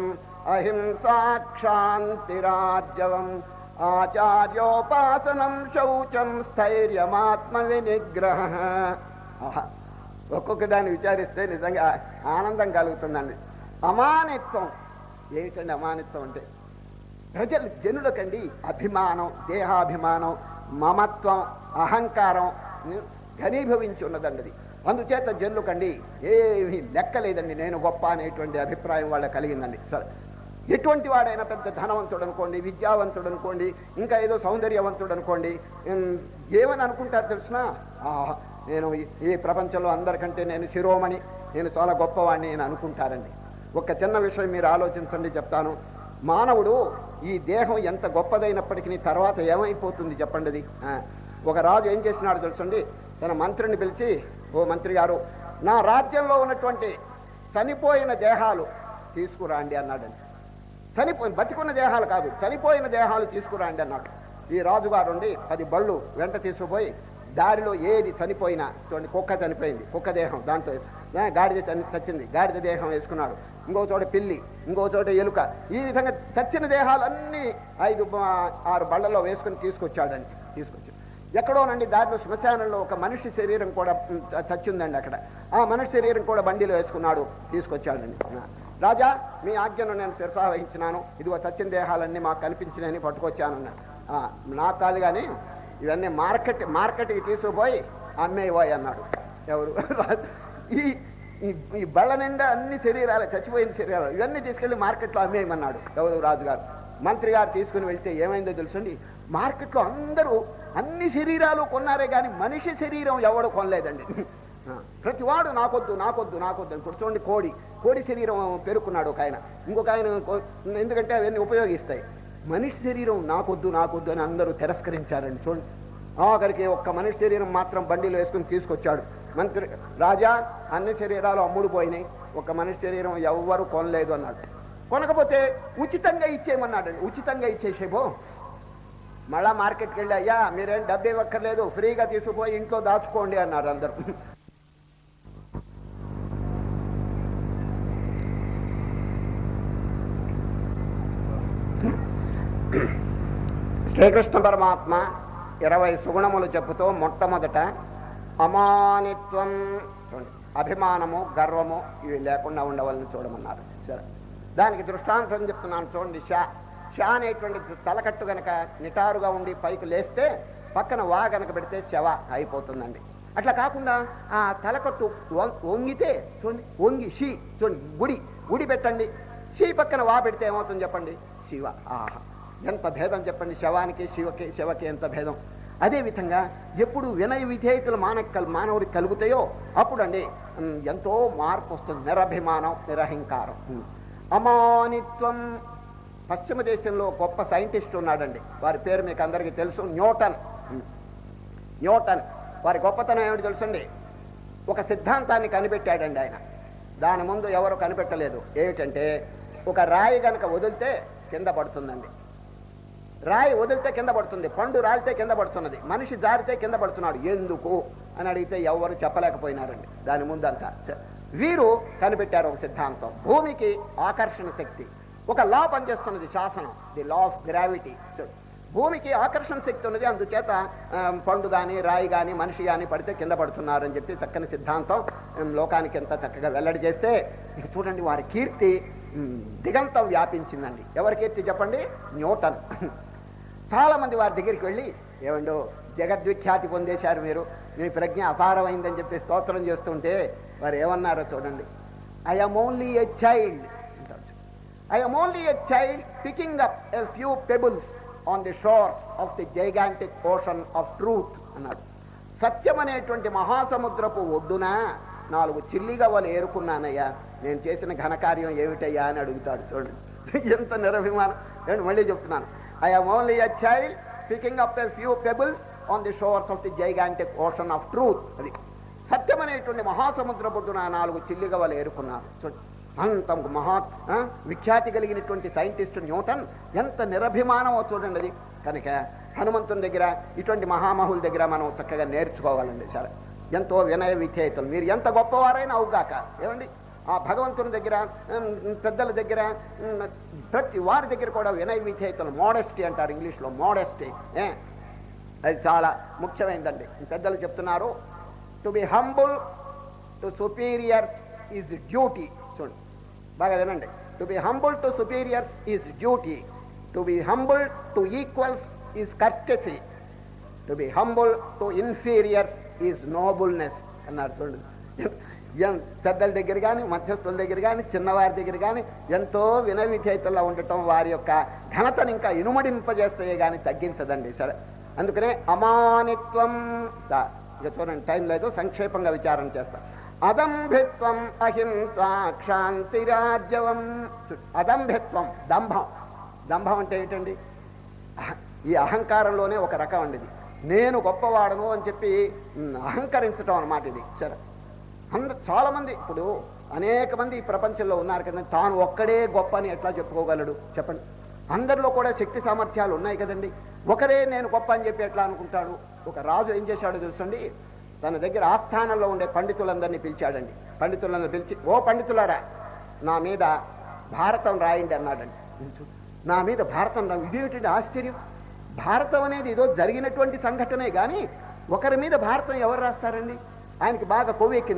అహింసాక్షాంతిరాజ్యవం ఆచార్యోపాసనం శౌచం స్థైర్యమాత్మ వినిగ్రహ ఆహా. ఒక్కొక్క దాన్ని విచారిస్తే నిజంగా ఆనందం కలుగుతుందండి అమానిత్వం ఏమిటండి అమానిత్వం అంటే ప్రజలు జనులకండి అభిమానం దేహాభిమానం మమత్వం అహంకారం ఉం, ఘనీభవించి ఉన్నదండి అది అందుచేత జనులకండి ఏమీ లెక్కలేదండి నేను గొప్ప అనేటువంటి అభిప్రాయం వాళ్ళకి కలిగిందండి సరే ఎటువంటి వాడైనా పెద్ద ధనవంతుడు అనుకోండి విద్యావంతుడు అనుకోండి ఇంకా ఏదో సౌందర్యవంతుడు అనుకోండి ఉం, ఏమని అనుకుంటారు తెలిసిన నేను ఈ- ఈ ప్రపంచంలో అందరికంటే నేను శిరోమణి నేను చాలా గొప్పవాడిని అని అనుకుంటారండి ఒక చిన్న విషయం మీరు ఆలోచించండి చెప్తాను మానవుడు ఈ దేహం ఎంత గొప్పదైనప్పటికీ తర్వాత ఏమైపోతుంది చెప్పండి అది ఆ, ఒక రాజు ఏం చేసినాడు తెలుసండి తన మంత్రిని పిలిచి ఓ మంత్రి గారు నా రాజ్యంలో ఉన్నటువంటి చనిపోయిన దేహాలు తీసుకురాండి అన్నాడండి చనిపోయి బతికున్న దేహాలు కాదు చనిపోయిన దేహాలు తీసుకురాండి అన్నాడు ఈ రాజుగారు ఉండి పది బళ్ళు వెంట తీసుకుపోయి దారిలో ఏది చనిపోయినా చూడండి కుక్క చనిపోయింది కుక్క దేహం దాంట్లో ఆ, గాడిద చని- చచ్చింది గాడిద దేహం వేసుకున్నాడు ఇంకో చోట పిల్లి ఇంకో చోట ఎలుక ఈ విధంగా చచ్చిన దేహాలన్నీ ఐదు బ- ఆరు బళ్ళలో వేసుకుని తీసుకొచ్చాడండి తీసుకొచ్చాడు ఎక్కడోనండి దారిలో శ్మశానంలో ఒక మనిషి శరీరం కూడా ఉమ్, చ- చచ్చిందండి అక్కడ ఆ మనిషి శరీరం కూడా బండిలో వేసుకున్నాడు తీసుకొచ్చాడండి ఆ, రాజా మీ ఆజ్ఞను నేను శిరసా వహించినాను ఇదిగో చచ్చిన దేహాలన్నీ మాకు కనిపించినాయని పట్టుకొచ్చాను అన్నాడు "ఆ, నాకు కాదు కానీ ఇవన్నీ మార్కెట్ మార్కెట్కి తీసుకుపోయి అమ్మేయబోయి అన్నాడు ఎవరు రా- ఈ ఈ- ఈ బళ్ళ నిండా అన్ని శరీరాలు చచ్చిపోయిన శరీరాలు ఇవన్నీ తీసుకెళ్లి మార్కెట్లో అమ్మేయమన్నాడు ఎవరు రాజుగారు మంత్రి గారు తీసుకుని వెళ్తే ఏమైందో తెలుసండి మార్కెట్లో అందరూ అన్ని శరీరాలు కొన్నారే కానీ మనిషి శరీరం ఎవడు కొనలేదండి ఆ, ప్రతివాడు నాకొద్దు నాకొద్దు నాకొద్దు అని ఇప్పుడు చూడండి కోడి కోడి శరీరం పెరుక్కున్నాడు ఒక ఆయన ఇంకొక ఆయన కో- ఎందుకంటే అవన్నీ ఉపయోగిస్తాయి మనిషి శరీరం నాకొద్దు నాకొద్దు అని అందరూ తిరస్కరించారండి చూడండి ఆఖరికి ఒక్క మనిషి శరీరం మాత్రం బండిలో వేసుకుని తీసుకొచ్చాడు మంత్రి రాజా అన్ని శరీరాలు అమ్ముడు పోయినాయి ఒక మనిషి శరీరం ఎవ్వరు కొనలేదు అన్నాడు కొనకపోతే ఉచితంగా ఇచ్చేయమన్నాడు ఉచితంగా ఇచ్చేసేబో మళ్ళా మార్కెట్కి వెళ్ళి అయ్యా మీరేం డబ్బు ఇవ్వక్కర్లేదు ఫ్రీగా తీసుకుపోయి ఇంట్లో దాచుకోండి అన్నారు అందరూ శ్రీకృష్ణ పరమాత్మ ఇరవై సుగుణములు చెప్పుతూ మొట్టమొదట అమానిత్వం చూడండి అభిమానము గర్వము ఇవి లేకుండా ఉండవాలని చూడమన్నారు సరే దానికి దృష్టాంతం చెప్తున్నాను చూడండి షా షా అనేటువంటి తలకట్టు గనక నిటారుగా ఉండి పైకి లేస్తే పక్కన వా గనక పెడితే శవ అయిపోతుందండి అట్లా కాకుండా ఆ తలకట్టు వం- వంగితే చూడండి వంగి షీ చూడండి గుడి గుడి పెట్టండి షీ పక్కన వా పెడితే ఏమవుతుంది చెప్పండి శివ ఆహా ఎంత భేదం చెప్పండి శవానికి శివకి శివకి ఎంత భేదం అదే విధంగా ఎప్పుడు వినయ విధేయతలు మానవ కల్ మానవుడికి కలుగుతాయో అప్పుడండి ఉమ్, ఎంతో మార్పు వస్తుంది నిరభిమానం నిరహంకారం ఉమ్. అమానిత్వం పశ్చిమ దేశంలో గొప్ప సైంటిస్ట్ ఉన్నాడండి వారి పేరు మీకు అందరికీ తెలుసు న్యూటన్ ఉమ్. న్యూటన్ వారి గొప్పతనం ఏమిటి తెలుసండి ఒక సిద్ధాంతాన్ని కనిపెట్టాడండి ఆయన దాని ముందు ఎవరు కనిపెట్టలేదు ఏమిటంటే ఒక రాయి గనక వదిలితే కింద పడుతుందండి రాయి వదిలితే కింద పడుతుంది పండు రాలితే కింద పడుతున్నది మనిషి జారితే కింద పడుతున్నాడు ఎందుకు అని అడిగితే ఎవరు చెప్పలేకపోయినారండి దాని ముందంతా స- వీరు కనిపెట్టారు ఒక సిద్ధాంతం భూమికి ఆకర్షణ శక్తి ఒక లా పనిచేస్తున్నది శాసనం ది లా ఆఫ్ గ్రావిటీ భూమికి ఆకర్షణ శక్తి ఉన్నది అందుచేత ఆ, పండు కానీ రాయి కానీ మనిషి కానీ పడితే కింద పడుతున్నారని చెప్పి చక్కని సిద్ధాంతం ఉమ్, లోకానికి ఎంత చక్కగా వెల్లడి చేస్తే ఇక చూడండి వారి కీర్తి ఉమ్, దిగంతం వ్యాపించిందండి ఎవరి కీర్తి చెప్పండి న్యూటన్ చాలా మంది వారి దగ్గరికి వెళ్ళి ఏమండో జగద్విఖ్యాతి పొందేశారు మీరు మీ ప్రజ్ఞ అపారమైందని చెప్పి స్తోత్రం చేస్తుంటే వారు ఏమన్నారో చూడండి I am only a child I am only a child picking up a few pebbles on the shores of the gigantic ocean of truth అన్నాడు సత్యం అనేటువంటి మహాసముద్రపు ఒడ్డున నాలుగు చిల్లిగా వాళ్ళు ఏరుకున్నానయ్యా నేను చేసిన ఘనకార్యం ఏమిటయ్యా అని అడుగుతాడు చూడండి ఎంత నిరభిమానం నేను మళ్ళీ చెప్తున్నాను I am only a child picking up a few pebbles on the shores of the gigantic ocean of truth అది సత్యం అనేటువంటి మహాసముద్ర పొడ్డున నాలుగు చిల్లిగా వాళ్ళు ఏరుకున్నారు చూడండి అంత మహా ఆ, విఖ్యాతి కలిగినటువంటి సైంటిస్ట్ న్యూటన్ ఎంత నిరభిమానమో చూడండి అది కనుక హనుమంతుని దగ్గర ఇటువంటి మహామహుల దగ్గర మనం చక్కగా నేర్చుకోవాలండి సరే ఎంతో వినయ విధేయతలు మీరు ఎంత గొప్పవారైనా అవుగాక ఏమండి ఆ భగవంతుని దగ్గర ఉమ్, పెద్దల దగ్గర ఉమ్, ప్రతి వారి దగ్గర కూడా వినయ విధేయతలు మోడెస్టీ అంటారు ఇంగ్లీష్లో మోడెస్టీ ఏ అది చాలా ముఖ్యమైనదండి పెద్దలు చెప్తున్నారు to be humble to superiors is duty చూడండి బాగా వినండి to be humble to superiors is duty to be humble to equals is courtesy to be humble to inferiors is nobleness అన్నారు చూడండి ఎం- పెద్దల దగ్గర కానీ మధ్యస్థుల దగ్గర కానీ చిన్నవారి దగ్గర కానీ ఎంతో వినయ విధేయతల్లో ఉండటం వారి యొక్క ఘనతను ఇంకా ఇనుమడింపజేస్తాయే కానీ తగ్గించదండి సరే అందుకనే అమానిత్వం దా- ఇక చూడండి టైం లేదు సంక్షేపంగా విచారణ చేస్తా అదంభిత్వం అహింస క్షాంతిరాజ్యవం చూ- అదంభిత్వం దంభం దంభం అంటే ఏంటండి అహ- ఈ అహంకారంలోనే ఒక రకం అండి ఇది నేను గొప్పవాడను అని చెప్పి ఉమ్, అహంకరించటం అన్నమాట ఇది సరే అంద చాలా మంది ఇప్పుడు అనేక మంది ఈ ప్రపంచంలో ఉన్నారు కదా తాను ఒక్కడే గొప్ప అని ఎట్లా చెప్పుకోగలడు చెప్పండి అందరిలో కూడా శక్తి సామర్థ్యాలు ఉన్నాయి కదండి ఒకరే నేను గొప్ప అని చెప్పి ఎట్లా అనుకుంటాడు ఒక రాజు ఏం చేశాడో తెలుసండి తన దగ్గర ఆస్థానంలో ఉండే పండితులందరినీ పిలిచాడండి పండితులందరినీ పిలిచి ఓ పండితులారా నా మీద భారతం రాయండి అన్నాడండి చూ- నా మీద భారతం రా ఇదేమిటండి ఆశ్చర్యం భారతం అనేది ఏదో జరిగినటువంటి సంఘటనే కానీ ఒకరి మీద భారతం ఎవరు రాస్తారండి ఆయనకి బాగా కొవ్వెక్కిందండి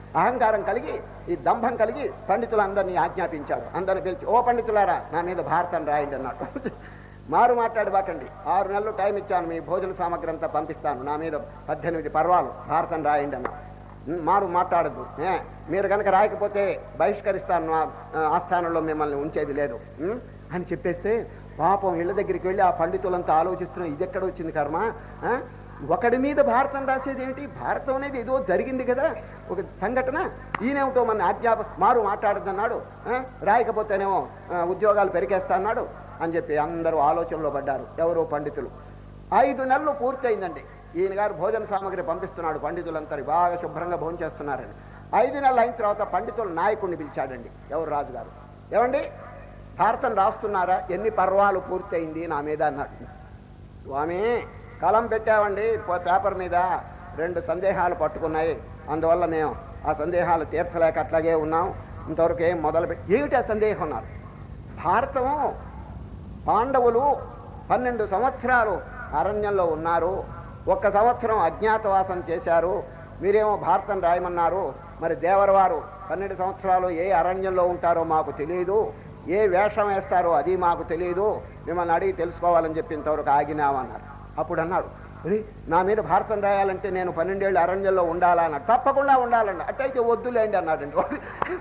అహంకారం కలిగి ఈ దంభం కలిగి పండితులందరినీ ఆజ్ఞాపించాడు అందరిని పిలిచి ఓ పండితులారా నా మీద భారతం రాయండి అన్నాడు మారు మాట్లాడి బాకండి ఆరు నెలలు టైం ఇచ్చాను మీ భోజన సామగ్రి అంతా పంపిస్తాను నా మీద పద్దెనిమిది పర్వాలు భారతం రాయండి అన్నా ఉమ్, మారు మాట్లాడద్దు ఏ, మీరు కనుక రాయకపోతే బహిష్కరిస్తాను నా ఆ, ఆస్థానంలో మిమ్మల్ని ఉంచేది లేదు ఉమ్, అని చెప్పేస్తే పాపం ఇళ్ళ దగ్గరికి వెళ్ళి ఆ పండితులంతా ఆలోచిస్తున్నాం ఇది ఎక్కడ వచ్చింది కర్మ ఆ? ఒకడి మీద భారతం రాసేది ఏమిటి భారతం అనేది ఏదో జరిగింది కదా ఒక సంఘటన ఈయనేమిటో మన ఆజ్ఞాప మారు మాట్లాడద్దన్నాడు ఆ? రాయకపోతేనేమో ఆ, ఉద్యోగాలు పెరిగేస్తా అన్నాడు అని చెప్పి అందరూ ఆలోచనలో పడ్డారు ఎవరో పండితులు ఐదు నెలలు పూర్తయిందండి ఈయన గారు భోజన సామాగ్రి పంపిస్తున్నాడు పండితులంతా బాగా శుభ్రంగా భోజనం చేస్తున్నారని ఐదు నెలలు అయిన తర్వాత పండితుల నాయకుడిని పిలిచాడండి ఎవరు రాజుగారు ఏమండి భారతం రాస్తున్నారా ఎన్ని పర్వాలు పూర్తయింది నా మీద అన్నాడు స్వామి కలం పెట్టామండి పో- పేపర్ మీద రెండు సందేహాలు పట్టుకున్నాయి అందువల్ల మేము ఆ సందేహాలు తీర్చలేక అట్లాగే ఉన్నాం ఇంతవరకు ఏం మొదలు పెట్టి ఏమిటి ఆ సందేహం ఉన్నారు భారతం పాండవులు పన్నెండు సంవత్సరాలు అరణ్యంలో ఉన్నారు ఒక్క సంవత్సరం అజ్ఞాతవాసం చేశారు మీరేమో భారతం రాయమన్నారు మరి దేవరవారు పన్నెండు సంవత్సరాలు ఏ అరణ్యంలో ఉంటారో మాకు తెలియదు ఏ వేషం వేస్తారో అది మాకు తెలియదు మిమ్మల్ని అడిగి తెలుసుకోవాలని చెప్పి ఇంతవరకు ఆగినామన్నారు అప్పుడు అన్నాడు "ఒరేయ్, నా మీద భారతం రాయాలంటే నేను పన్నెండేళ్ళు అరణ్యంలో ఉండాలా అన్నాడు తప్పకుండా ఉండాలండి అట్టయితే వద్దులేండి అన్నాడండి వాడు.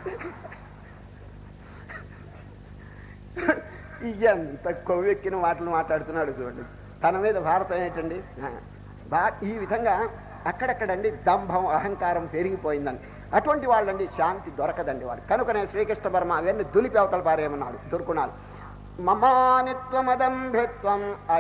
ఎంత కొవ్వెక్కిన మాటలు మాట్లాడుతున్నాడు చూడండి తన మీద భారతం ఏంటండి ఆ, బా ఈ విధంగా అక్కడక్కడండి దంభం అహంకారం పెరిగిపోయిందండి అటువంటి వాళ్ళండి శాంతి దొరకదండి వాడు కనుకనే శ్రీకృష్ణ వర్మ అవన్నీ దులిపి అవతల పారేమన్నాడు దుర్గుణాలు మమానిత్వమదంభిత్వం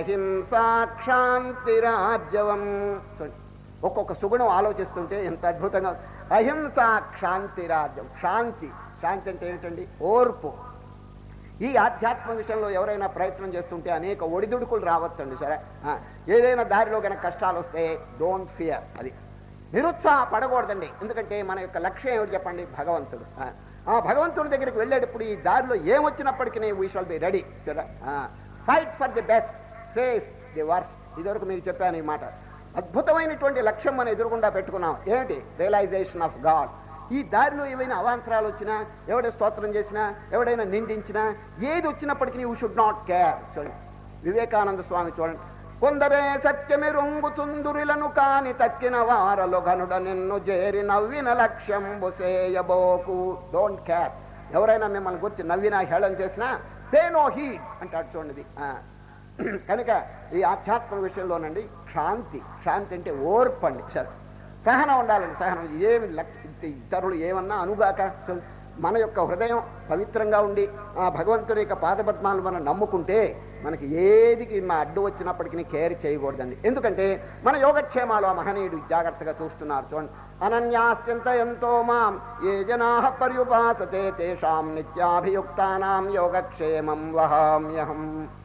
అహింసాక్షాంతిరాజ్యవం చూడండి ఒక్కొక్క సుగుణం ఆలోచిస్తుంటే ఎంత అద్భుతంగా అహింసా క్షాంతి రాజ్యం శాంతి శాంతి అంటే ఏమిటండి ఓర్పు ఈ ఆధ్యాత్మ విషయంలో ఎవరైనా ప్రయత్నం చేస్తుంటే అనేక ఒడిదుడుకులు రావచ్చండి సరే ఆ, ఏదైనా దారిలో కనుక కష్టాలు వస్తే డోంట్ ఫియర్ అది నిరుత్సాహపడకూడదండి ఎందుకంటే మన యొక్క లక్ష్యం ఏమిటి చెప్పండి భగవంతుడు ఆ, ఆ భగవంతుడి దగ్గరికి వెళ్ళేటప్పుడు ఈ దారిలో ఏమొచ్చినప్పటికీ వీ షాల్ బి రెడీ సరే fight for the best face the worst ఇదివరకు మీకు చెప్పాను ఈ మాట అద్భుతమైనటువంటి లక్ష్యం మనం ఎదురుకుండా పెట్టుకున్నాం ఏమిటి రియలైజేషన్ ఆఫ్ గాడ్ ఈ దారిలో ఏవైనా అవాంతరాలు వచ్చినా ఎవడ స్తోత్రం చేసినా ఎవడైనా నిందించినా ఏది వచ్చినప్పటికీ యూ షుడ్ నాట్ కేర్ చూడండి వివేకానంద స్వామి చూడండి కొందరే సత్యమిరుంగు చుందురిలను కాని తక్కిన వారలు గనుడ నిన్ను చేరి నవ్విన లక్ష్యం బుసేయబోకు డోంట్ కేర్ ఎవరైనా మిమ్మల్ని గురించి నవ్వినా హేళన చేసినా పే నో హీట్ అంటాడు చూడండి ఆ. కనుక ఈ ఆధ్యాత్మ విషయంలోనండి శాంతి శాంతి అంటే ఓర్పు అండి సరే సహనం ఉండాలండి సహనం ఏమి లక్- ఇతరులు ఏమన్నా అనుగాక సో మన యొక్క హృదయం పవిత్రంగా ఉండి ఆ భగవంతుని యొక్క పాదపద్మాలను మనం నమ్ముకుంటే మనకి ఏదికి మా అడ్డు వచ్చినప్పటికీ కేర్ చేయకూడదండి ఎందుకంటే మన యోగక్షేమాలు ఆ మహనీయుడు జాగ్రత్తగా చూస్తున్నారు చూడండి అనన్యాస్త్యంత ఎంతో మాం ఏ జనా పర్యుపాసతే తేషాం నిత్యాభియుక్తానాం యోగక్షేమం వహామ్యహం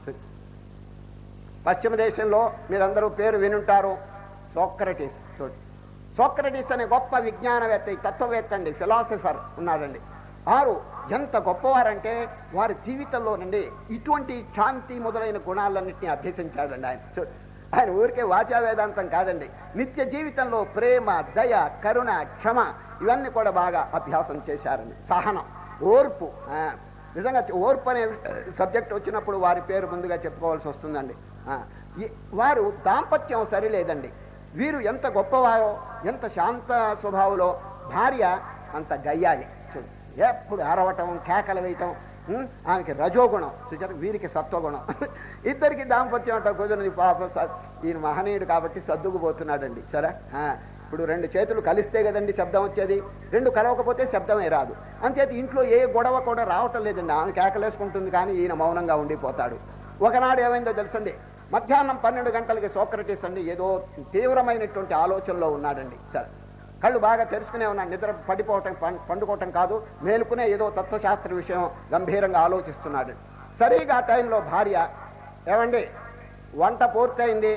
పశ్చిమ దేశంలో మీరందరూ పేరు వినుంటారు సోక్రటీస్ చూడండి సోక్రటీస్ అనే గొప్ప విజ్ఞానవేత్త ఈ తత్వవేత్త అండి ఫిలాసఫర్ ఉన్నాడండి వారు ఎంత గొప్పవారంటే వారి జీవితంలోనండి ఇటువంటి శాంతి మొదలైన గుణాలన్నింటినీ అభ్యసించాడండి ఆయన చూ- ఆయన ఊరికే వాచా వేదాంతం కాదండి నిత్య జీవితంలో ప్రేమ దయ కరుణ క్షమ ఇవన్నీ కూడా బాగా అభ్యాసం చేశారండి సహనం ఓర్పు ఆ, నిజంగా ఓర్పు అనే సబ్జెక్ట్ వచ్చినప్పుడు వారి పేరు ముందుగా చెప్పుకోవాల్సి వస్తుందండి ఆ, ఈ- వారు దాంపత్యం సరిలేదండి వీరు ఎంత గొప్పవారో ఎంత శాంత స్వభావులో భార్య అంత గయ్యాలి చూడు ఎప్పుడు అరవటం కేకలు వేయటం ఉం? ఆమెకి రజోగుణం చూచారు వీరికి సత్వగుణం ఇద్దరికి దాంపత్యం అంట కుదరని పాప స- ఈయన మహనీయుడు కాబట్టి సర్దుకుపోతున్నాడండి సరే ఆ, ఇప్పుడు రెండు చేతులు కలిస్తే కదండి శబ్దం వచ్చేది రెండు కలవకపోతే శబ్దమే రాదు అంచేత ఇంట్లో ఏ గొడవ కూడా రావటం లేదండి ఆమె కేకలేసుకుంటుంది కానీ ఈయన మౌనంగా ఉండిపోతాడు ఒకనాడు ఏమైందో తెలుసండి మధ్యాహ్నం పన్నెండు గంటలకి సోక్రటీస్ అండి ఏదో తీవ్రమైనటువంటి ఆలోచనలో ఉన్నాడండి సరే కళ్ళు బాగా తెరుచుకునే ఉన్నాడు నిద్ర పడిపోవటం పం- పండుకోవటం కాదు మేలుకునే ఏదో తత్వశాస్త్ర విషయం గంభీరంగా ఆలోచిస్తున్నాడు సరిగా ఆ టైంలో భార్య ఏమండి వంట పూర్తయింది